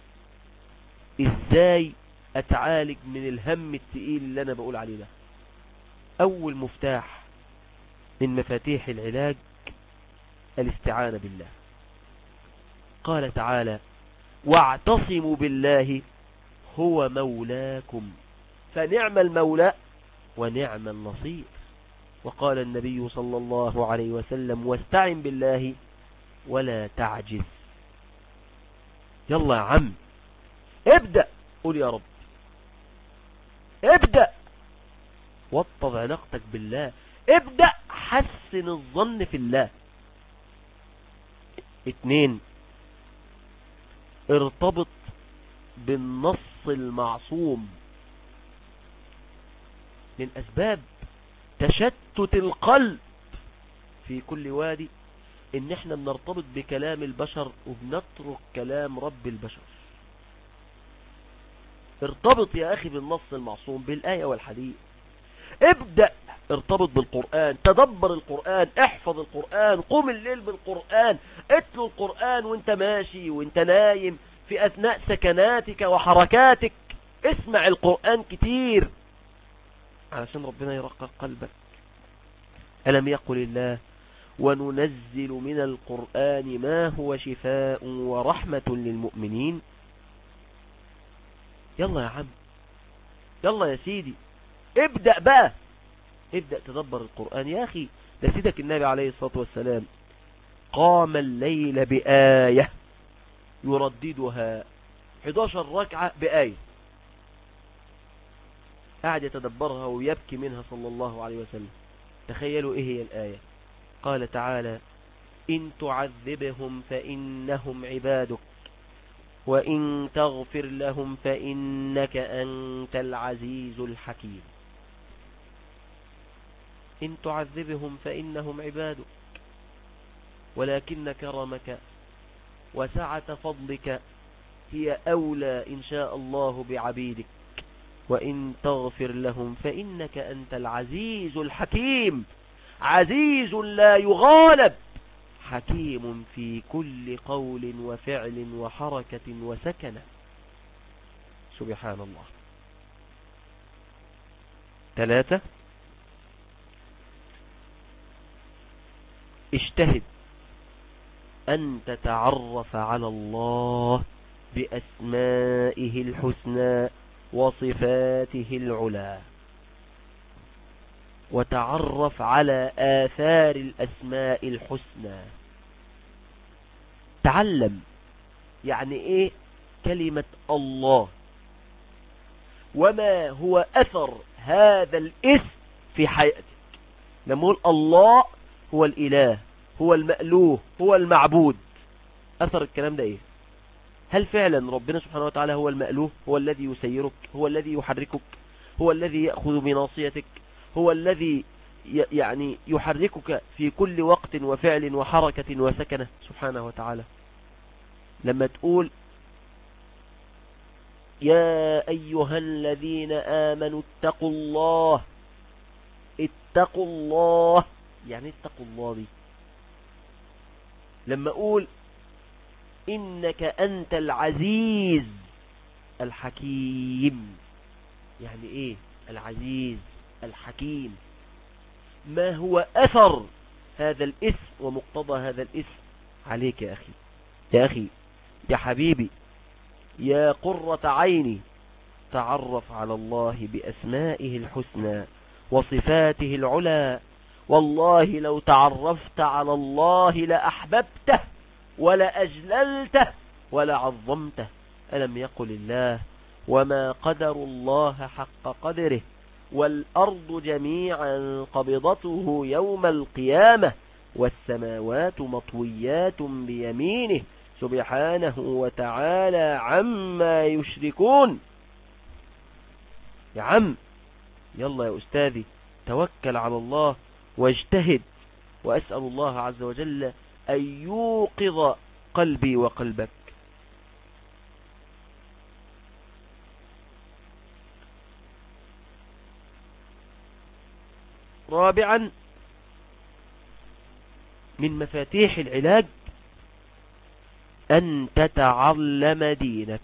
ازاي اتعالج من الهم التقيل اللي انا بقول عليه ده اول مفتاح من مفاتيح العلاج الاستعانة بالله قال تعالى واعتصموا بالله هو مولاكم فنعم المولى ونعم النصير وقال النبي صلى الله عليه وسلم واستعن بالله ولا تعجز يلا يا عم ابدأ قول يا رب ابدأ وطب علاقتك بالله ابدأ حسن الظن في الله اتنين ارتبط بالنص المعصوم من أسباب تشتت القلب في كل وادي ان احنا بنرتبط بكلام البشر وبنترك كلام رب البشر ارتبط يا اخي بالنص المعصوم بالآية والحديث ابدأ ارتبط بالقرآن تدبر القرآن احفظ القرآن قم الليل بالقرآن اتلو القرآن وانت ماشي وانت نايم في اثناء سكناتك وحركاتك اسمع القرآن كتير علشان ربنا يرقق قلبك ألم يقل الله وننزل من القرآن ما هو شفاء ورحمة للمؤمنين يلا يا عم يلا يا سيدي ابدأ بقى ابدأ تدبر القرآن يا أخي ده سيدك النبي عليه الصلاة والسلام قام الليل بآية يرددها 11 ركعة بآية قاعد يتدبرها ويبكي منها صلى الله عليه وسلم تخيلوا ايه هي الآية قال تعالى إن تعذبهم فإنهم عبادك وإن تغفر لهم فإنك أنت العزيز الحكيم إن تعذبهم فإنهم عبادك ولكن كرمك وسعة فضلك هي أولى إن شاء الله بعبيدك وإن تغفر لهم فإنك أنت العزيز الحكيم عزيز لا يغالب حكيم في كل قول وفعل وحركة وسكنة سبحان الله ثلاثة اجتهد أن تتعرف على الله بأسمائه الحسنى وصفاته العلا وتعرف على آثار الأسماء الحسنى تعلم يعني ايه كلمة الله وما هو أثر هذا الاسم في حياتك لما نقول الله هو الإله هو المألوه هو المعبود أثر الكلام ده ايه هل فعلا ربنا سبحانه وتعالى هو المألوه هو الذي يسيرك هو الذي يحركك هو الذي يأخذ بناصيتك هو الذي يعني يحركك في كل وقت وفعل وحركة وسكنة سبحانه وتعالى لما تقول يا أيها الذين آمنوا اتقوا الله اتقوا الله يعني اتقوا الله دي لما أقول إنك أنت العزيز الحكيم يعني إيه العزيز الحكيم ما هو أثر هذا الاسم ومقتضى هذا الاسم عليك يا أخي يا أخي يا حبيبي يا قرة عيني تعرف على الله بأسمائه الحسنى وصفاته العلا والله لو تعرفت على الله لأحببته ولا أجللته ولا عظمته ألم يقل الله وما قدر الله حق قدره والأرض جميعا قبضته يوم القيامة والسماوات مطويات بيمينه سبحانه وتعالى عما يشركون يا عم يلا يا أستاذي توكل على الله واجتهد وأسأل الله عز وجل أن يوقظ قلبي وقلبك رابعا من مفاتيح العلاج أن تتعلم دينك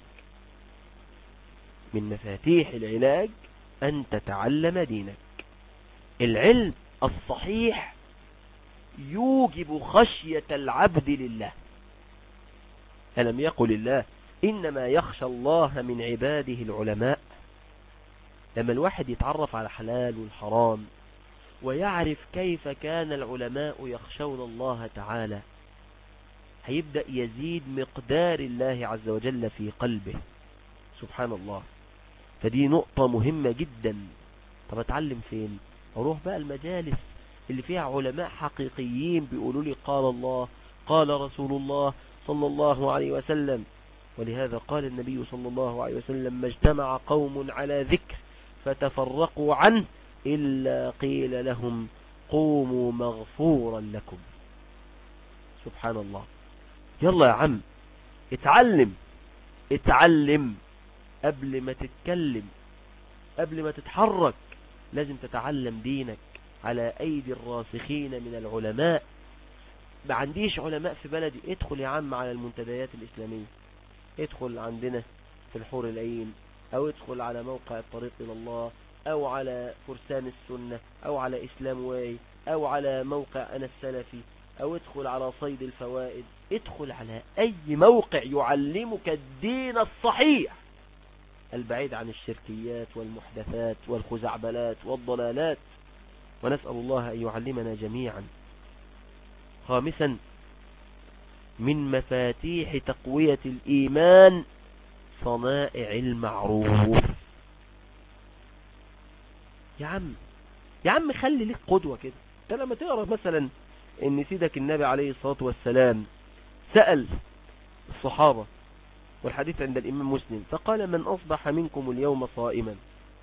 من مفاتيح العلاج أن تتعلم دينك العلم الصحيح يوجب خشية العبد لله ألم يقل الله إنما يخشى الله من عباده العلماء لما الواحد يتعرف على حلال والحرام ويعرف كيف كان العلماء يخشون الله تعالى هيبدأ يزيد مقدار الله عز وجل في قلبه سبحان الله فدي نقطة مهمة جدا طب اتعلم فين اروح بقى المجالس اللي فيها علماء حقيقيين بيقولوا لي قال الله قال رسول الله صلى الله عليه وسلم ولهذا قال النبي صلى الله عليه وسلم ما اجتمع قوم على ذكر فتفرقوا عنه إلا قيل لهم قوموا مغفورا لكم سبحان الله يلا يا عم اتعلم اتعلم قبل ما تتكلم قبل ما تتحرك لازم تتعلم دينك على أيدي الراسخين من العلماء ما عنديش علماء في بلدي ادخل يا عم على المنتديات الإسلامية ادخل عندنا في الحور العين او ادخل على موقع الطريق إلى الله او على فرسان السنة او على اسلام واي او على موقع انا السلفي او ادخل على صيد الفوائد ادخل على اي موقع يعلمك الدين الصحيح البعيد عن الشركيات والمحدثات والخزعبلات والضلالات ونسأل الله أن يعلمنا جميعا خامسا من مفاتيح تقوية الإيمان صنائع المعروف يا عم يا عم خلي لك قدوة كده انت لما تقرأ مثلا ان سيدك النبي عليه الصلاة والسلام سأل الصحابة والحديث عند الإمام مسلم فقال من أصبح منكم اليوم صائما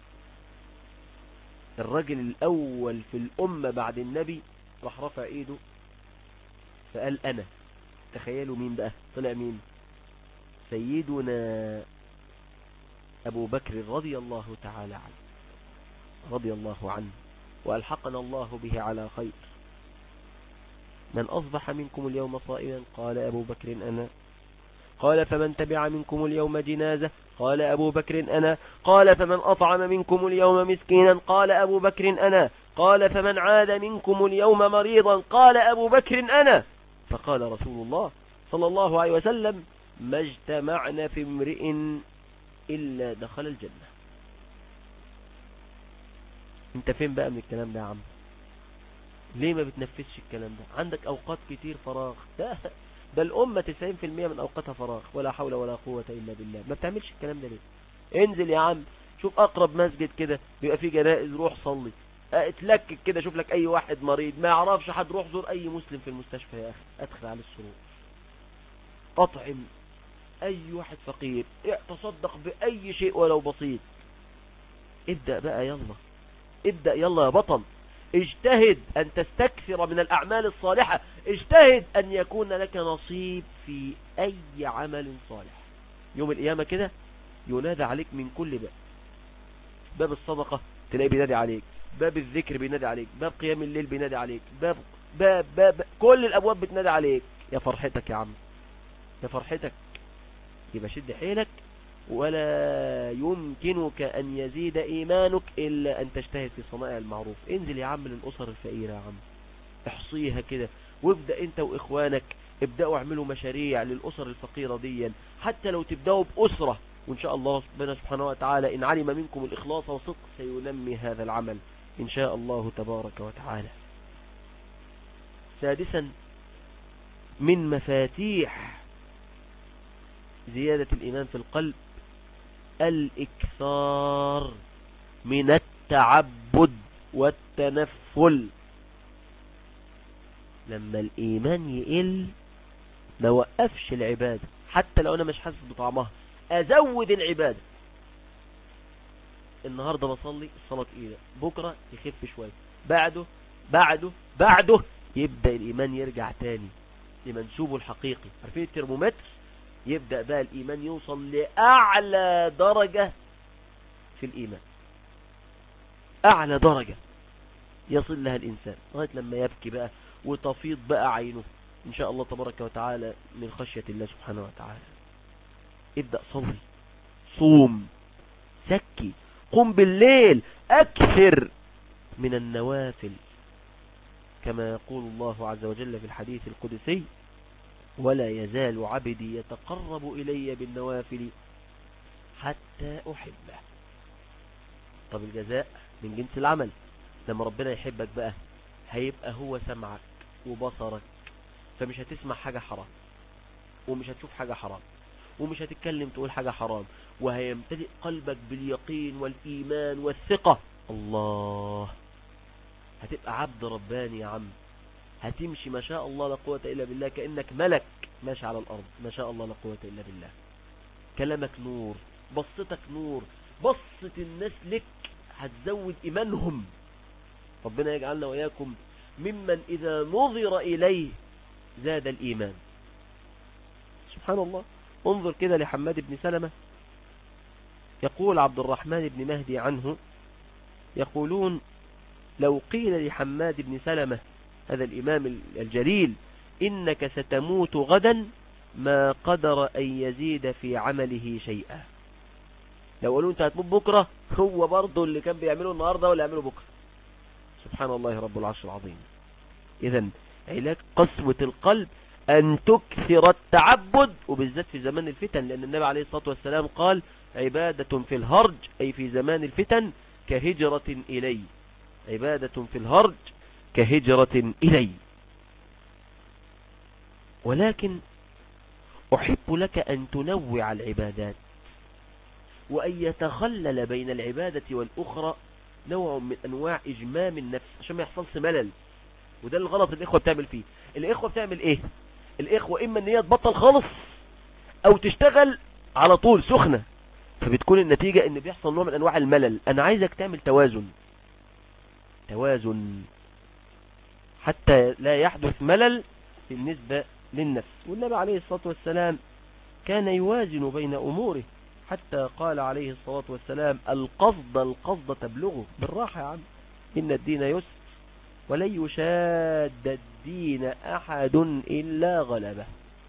الرجل الأول في الأمة بعد النبي راح رفع إيده فقال أنا تخيلوا مين بقى طلع مين سيدنا أبو بكر رضي الله تعالى عنه رضي الله عنه وألحقنا الله به على خير من أصبح منكم اليوم صائما قال أبو بكر أنا قال فمن تبع منكم اليوم جنازة قال أبو بكر أنا قال فمن أطعم منكم اليوم مسكينا قال أبو بكر أنا قال فمن عاد منكم اليوم مريضا قال أبو بكر أنا فقال رسول الله صلى الله عليه وسلم ما اجتمعنا في امرئ إلا دخل الجنة انت فين بقى من الكلام ده يا عم ليه ما بتنفذش الكلام ده عندك اوقات كتير فراغ ده ده الامة 90% من اوقاتها فراغ ولا حول ولا قوة الا بالله ما بتعملش الكلام ده ليه انزل يا عم شوف اقرب مسجد كده بيبقى فيه جنائز روح صلي اتلكك كده شوف لك اي واحد مريض ما يعرفش حد روح زور اي مسلم في المستشفى يا اخي ادخل على السرور اطعم اي واحد فقير تصدق باي شيء ولو بسيط ابدأ بقى يلا ابدأ يلا يا بطل اجتهد أن تستكثر من الأعمال الصالحة اجتهد أن يكون لك نصيب في أي عمل صالح يوم القيامة كده ينادى عليك من كل باب باب الصدقة تلاقي بينادي عليك باب الذكر بينادي عليك باب قيام الليل بينادي عليك باب باب باب كل الأبواب بتنادي عليك يا فرحتك يا عم يا فرحتك يبقى شد حيلك ولا يمكنك أن يزيد إيمانك إلا أن تجتهد في صنائع المعروف انزل يا عم للأسر الفقيرة يا عم احصيها كده وابدأ انت وإخوانك ابدأوا اعملوا مشاريع للأسر الفقيرة ديا حتى لو تبدأوا بأسرة وإن شاء الله سبحانه وتعالى إن علم منكم الإخلاص وصدق سينمي هذا العمل إن شاء الله تبارك وتعالى سادسا من مفاتيح زيادة الإيمان في القلب الإكثار من التعبد والتنفل لما الإيمان يقل ما وقفش العبادة حتى لو أنا مش حاسس بطعمها أزود العبادة النهاردة بصلي الصلاة تقيلة بكرة يخف شوية بعده بعده بعده يبدأ الإيمان يرجع تاني لمنسوبه الحقيقي عارفين الترمومتر يبدأ بقى الإيمان يوصل لأعلى درجة في الإيمان أعلى درجة يصل لها الإنسان لغاية لما يبكي بقى وتفيض بقى عينه إن شاء الله تبارك وتعالى من خشية الله سبحانه وتعالى ابدأ صلي صوم سكي قم بالليل أكثر من النوافل كما يقول الله عز وجل في الحديث القدسي ولا يزال عبدي يتقرب إلي بالنوافل حتى أحبه طب الجزاء من جنس العمل لما ربنا يحبك بقى هيبقى هو سمعك وبصرك فمش هتسمع حاجة حرام ومش هتشوف حاجة حرام ومش هتتكلم تقول حاجة حرام وهيمتلئ قلبك باليقين والإيمان والثقة الله هتبقى عبد رباني يا عم هتمشي ما شاء الله لا قوة إلا بالله كأنك ملك ماشي على الأرض ما شاء الله لا قوة إلا بالله كلامك نور بصتك نور بصة الناس لك هتزود إيمانهم ربنا يجعلنا وإياكم ممن إذا نظر إليه زاد الإيمان سبحان الله انظر كده لحماد بن سلمة يقول عبد الرحمن بن مهدي عنه يقولون لو قيل لحماد بن سلمة هذا الإمام الجليل إنك ستموت غدا ما قدر أن يزيد في عمله شيئا لو قالوا انت هتموت بكرة هو برضه اللي كان بيعمله النهاردة ولا يعمله بكرة سبحان الله رب العرش العظيم إذا علاج قسوة القلب أن تكثر التعبد وبالذات في زمان الفتن لأن النبي عليه الصلاة والسلام قال عبادة في الهرج أي في زمان الفتن كهجرة إلي عبادة في الهرج كهجرة إلي ولكن أحب لك أن تنوع العبادات وأن يتخلل بين العبادة والأخرى نوع من أنواع إجمام النفس عشان ما يحصلش ملل وده الغلط الإخوة بتعمل فيه الإخوة بتعمل إيه الإخوة إما أن هي تبطل خالص أو تشتغل على طول سخنة فبتكون النتيجة أن بيحصل نوع من أنواع الملل أنا عايزك تعمل توازن توازن حتى لا يحدث ملل بالنسبة للنفس والنبي عليه الصلاة والسلام كان يوازن بين أموره حتى قال عليه الصلاة والسلام القصد القصد تبلغه بالراحة يا عم إن الدين يسر ولن يشاد الدين أحد إلا غلبه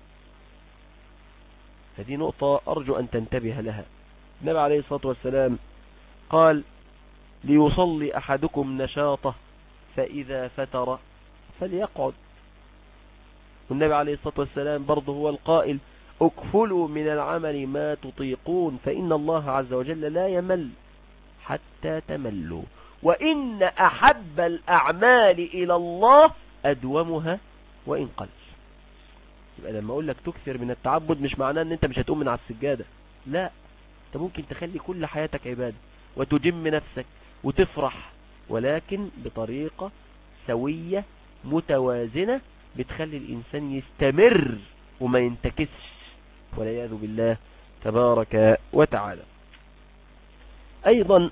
هذه نقطة أرجو أن تنتبه لها النبي عليه الصلاة والسلام قال ليصلي أحدكم نشاطه فإذا فتر فليقعد والنبي عليه الصلاة والسلام برضه هو القائل اكفلوا من العمل ما تطيقون فإن الله عز وجل لا يمل حتى تملوا وإن أحب الأعمال إلى الله أدومها وإن قل يبقى لما أقول لك تكثر من التعبد مش معناه أن أنت مش هتقوم من على السجادة لا أنت ممكن تخلي كل حياتك عبادة وتجم نفسك وتفرح ولكن بطريقة سوية متوازنة بتخلي الإنسان يستمر وما ينتكسش والعياذ بالله تبارك وتعالى أيضا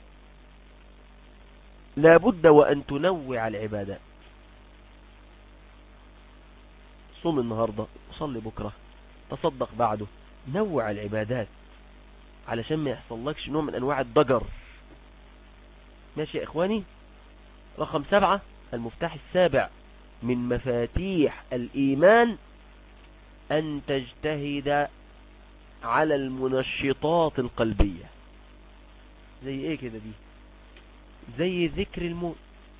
لابد وأن تنوع العبادات صوم النهاردة صلي بكرة تصدق بعده نوع العبادات علشان ما يحصلكش نوع من أنواع الضجر ماشي يا إخواني رقم سبعة المفتاح السابع من مفاتيح الإيمان أن تجتهد على المنشطات القلبية زي ايه كده دي زي ذكر الموت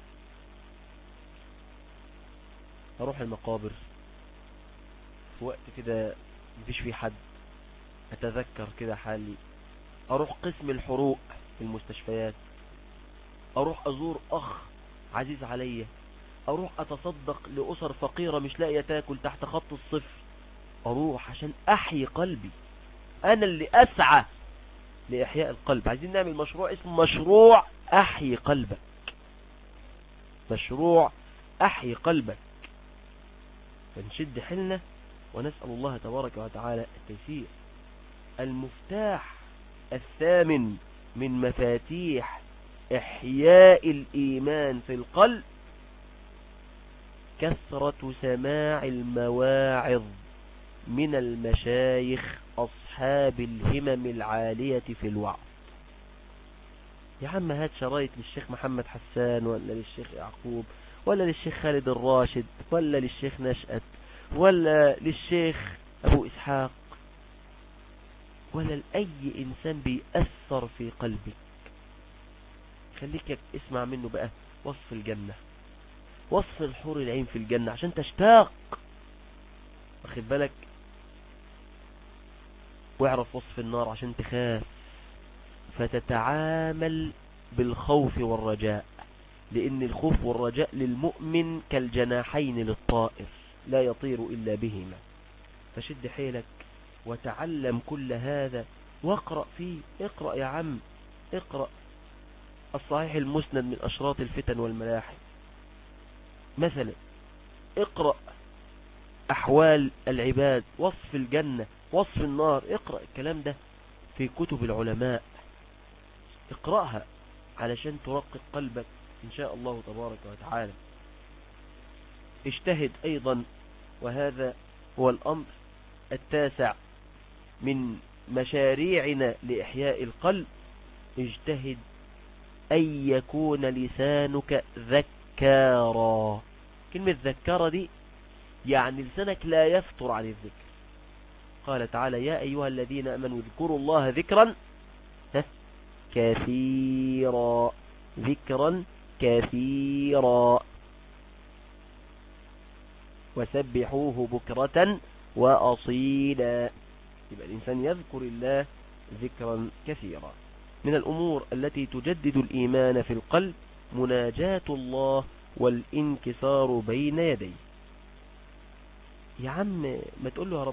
اروح المقابر في وقت كده مفيش فيه حد اتذكر كده حالي اروح قسم الحروق في المستشفيات اروح ازور اخ عزيز عليا اروح اتصدق لاسر فقيرة مش لاقية تاكل تحت خط الصفر اروح عشان احيي قلبي انا اللي اسعى لاحياء القلب عايزين نعمل مشروع اسمه مشروع احيي قلبك مشروع احيي قلبك فنشد حلنا ونسأل الله تبارك وتعالى التيسير المفتاح الثامن من مفاتيح إحياء الإيمان في القلب كثرة سماع المواعظ من المشايخ أصحاب الهمم العالية في الوعظ يا عم هات شرايط للشيخ محمد حسان ولا للشيخ يعقوب ولا للشيخ خالد الراشد ولا للشيخ نشأت ولا للشيخ أبو إسحاق ولا لأي إنسان بيأثر في قلبك خليك اسمع منه بقى وصف الجنة وصف الحور العين في الجنة عشان تشتاق واخد بالك واعرف وصف النار عشان تخاف فتتعامل بالخوف والرجاء لأن الخوف والرجاء للمؤمن كالجناحين للطائر لا يطير إلا بهما فشد حيلك وتعلم كل هذا واقرأ فيه اقرأ يا عم اقرأ الصحيح المسند من أشراط الفتن والملاحم مثلا اقرأ أحوال العباد وصف الجنة وصف النار اقرأ الكلام ده في كتب العلماء اقرأها علشان ترقق قلبك إن شاء الله تبارك وتعالى اجتهد أيضا وهذا هو الأمر التاسع من مشاريعنا لإحياء القلب اجتهد أن يكون لسانك ذكارا كلمة ذكارة دي يعني لسانك لا يفتر عن الذكر قال تعالى يا أيها الذين أمنوا اذكروا الله ذكرا كثيرا ذكرا كثيرا وسبحوه بكرة وأصيلا يبقى الإنسان يذكر الله ذكرا كثيرا من الأمور التي تجدد الإيمان في القلب مناجاة الله والانكسار بين يديه يا عم ما تقول له يا رب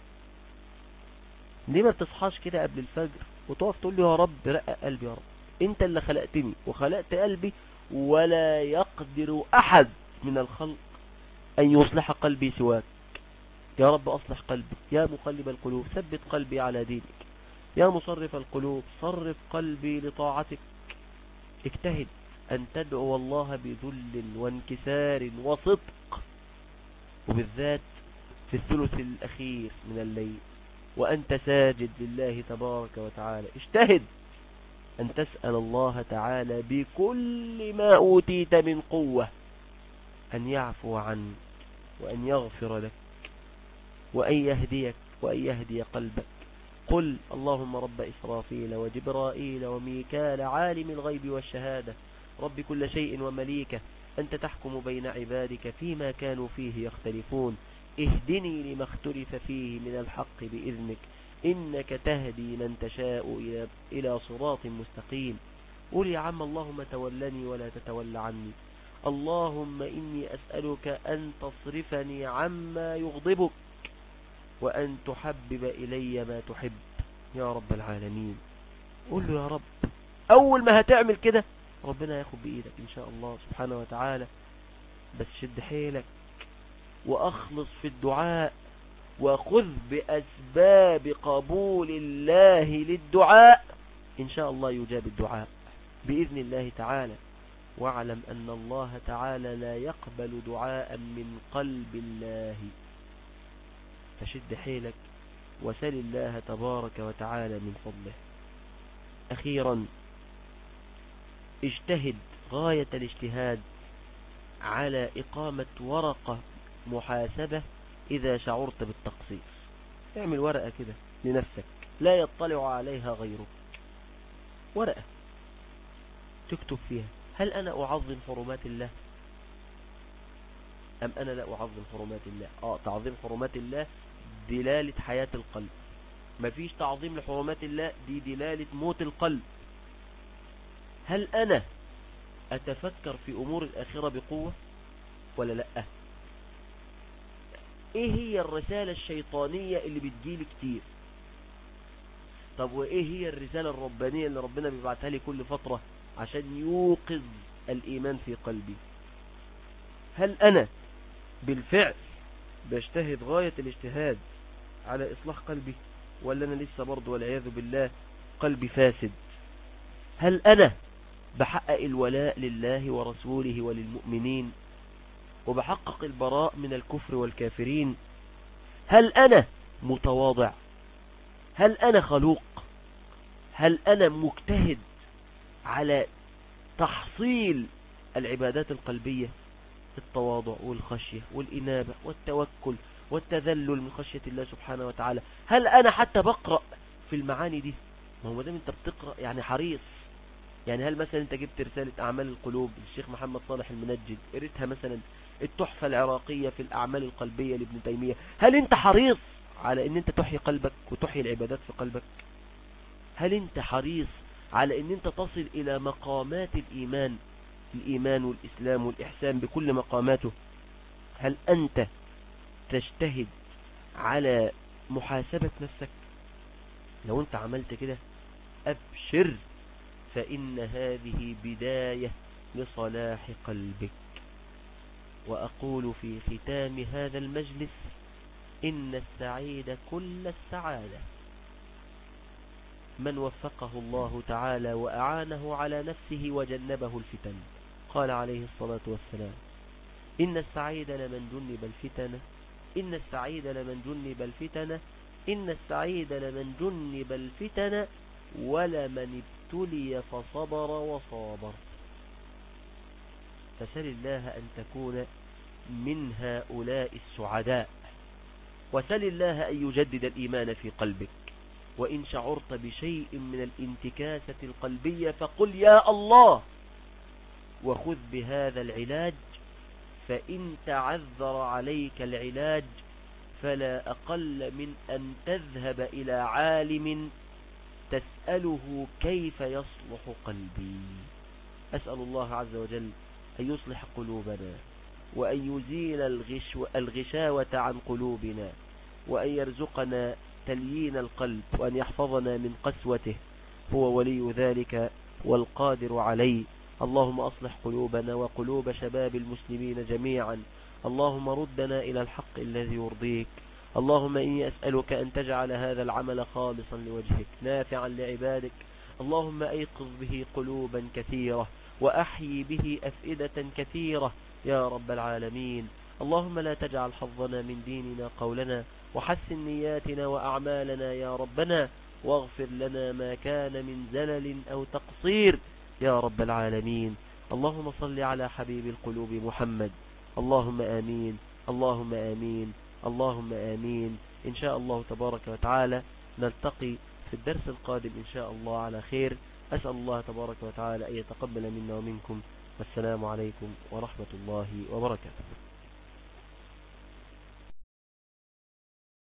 ليه ما بتصحاش كده قبل الفجر وتقف تقول له يا رب رقق قلبي يا رب انت اللي خلقتني وخلقت قلبي ولا يقدر احد من الخلق ان يصلح قلبي سواك يا رب اصلح قلبي يا مقلب القلوب ثبت قلبي على دينك يا مصرف القلوب صرف قلبي لطاعتك اجتهد ان تدعو الله بذل وانكسار وصدق وبالذات في الثلث الاخير من الليل وأنت ساجد لله تبارك وتعالى اجتهد أن تسأل الله تعالى بكل ما أوتيت من قوة أن يعفو عنك وأن يغفر لك وأن يهديك وأن يهدي قلبك قل اللهم رب إسرافيل وجبرائيل وميكال عالم الغيب والشهادة رب كل شيء ومليكه أنت تحكم بين عبادك فيما كانوا فيه يختلفون اهدني لما اختلف فيه من الحق بإذنك إنك تهدي من تشاء إلى, إلى صراط مستقيم قل يا عم اللهم تولني ولا تتول عني اللهم إني أسألك أن تصرفني عما يغضبك وأن تحبب إلي ما تحب يا رب العالمين قل له يا رب أول ما هتعمل كده ربنا ياخد بإيدك إن شاء الله سبحانه وتعالى بس شد حيلك وأخلص في الدعاء وخذ بأسباب قبول الله للدعاء إن شاء الله يجاب الدعاء بإذن الله تعالى واعلم أن الله تعالى لا يقبل دعاء من قلب الله فشد حيلك وسل الله تبارك وتعالى من فضله أخيرا اجتهد غاية الاجتهاد على إقامة ورقة محاسبة إذا شعرت بالتقصير اعمل ورقة كده لنفسك لا يطلع عليها غيرك ورقة تكتب فيها هل أنا أعظم حرمات الله أم أنا لا أعظم حرمات الله آه تعظيم حرمات الله دلالة حياة القلب مفيش تعظيم لحرمات الله دي دلالة موت القلب هل أنا أتفكر في أمور الآخرة بقوة ولا لأ ايه هي الرسالة الشيطانية اللي بتجيلي كتير طب وايه هي الرسالة الربانية اللي ربنا بيبعتها لي كل فترة عشان يوقظ الايمان في قلبي هل انا بالفعل بجتهد غاية الاجتهاد على اصلاح قلبي ولا انا لسه برضه والعياذ بالله قلبي فاسد هل انا بحقق الولاء لله ورسوله وللمؤمنين وبحقق البراء من الكفر والكافرين هل أنا متواضع هل أنا خلوق هل أنا مجتهد على تحصيل العبادات القلبية التواضع والخشية والإنابة والتوكل والتذلل من خشية الله سبحانه وتعالى هل أنا حتى بقرأ في المعاني دي ما هو دام انت بتقرأ يعني حريص يعني هل مثلا انت جبت رسالة اعمال القلوب للشيخ محمد صالح المنجد قريتها مثلا التحفة العراقية في الاعمال القلبية لابن تيمية هل انت حريص على ان انت تحيي قلبك وتحيي العبادات في قلبك هل انت حريص على ان انت تصل الى مقامات الايمان الايمان والاسلام والاحسان بكل مقاماته هل انت تجتهد على محاسبة نفسك لو انت عملت كده ابشر فإن هذه بداية لصلاح قلبك وأقول في ختام هذا المجلس إن السعيد كل السعادة من وفقه الله تعالى وأعانه على نفسه وجنبه الفتن قال عليه الصلاة والسلام إن السعيد لمن جنب الفتن إن السعيد لمن جنب الفتن إن السعيد لمن جنب الفتن ولمن ابتلي فصبر وصابر فسل الله أن تكون من هؤلاء السعداء وسل الله أن يجدد الإيمان في قلبك وإن شعرت بشيء من الانتكاسة القلبية فقل يا الله وخذ بهذا العلاج فإن تعذر عليك العلاج فلا أقل من أن تذهب إلى عالم تسأله كيف يصلح قلبي أسأل الله عز وجل أن يصلح قلوبنا وأن يزيل الغش الغشاوة عن قلوبنا وأن يرزقنا تليين القلب وأن يحفظنا من قسوته هو ولي ذلك والقادر عليه اللهم أصلح قلوبنا وقلوب شباب المسلمين جميعا اللهم ردنا إلى الحق الذي يرضيك اللهم إني أسألك أن تجعل هذا العمل خالصا لوجهك نافعا لعبادك اللهم أيقظ به قلوبا كثيرة وأحيي به أفئدة كثيرة يا رب العالمين اللهم لا تجعل حظنا من ديننا قولنا وحسن نياتنا وأعمالنا يا ربنا واغفر لنا ما كان من زلل أو تقصير يا رب العالمين اللهم صل على حبيب القلوب محمد اللهم آمين اللهم آمين اللهم آمين إن شاء الله تبارك وتعالى نلتقي في الدرس القادم إن شاء الله على خير أسأل الله تبارك وتعالى أن يتقبل منا ومنكم والسلام عليكم ورحمة الله وبركاته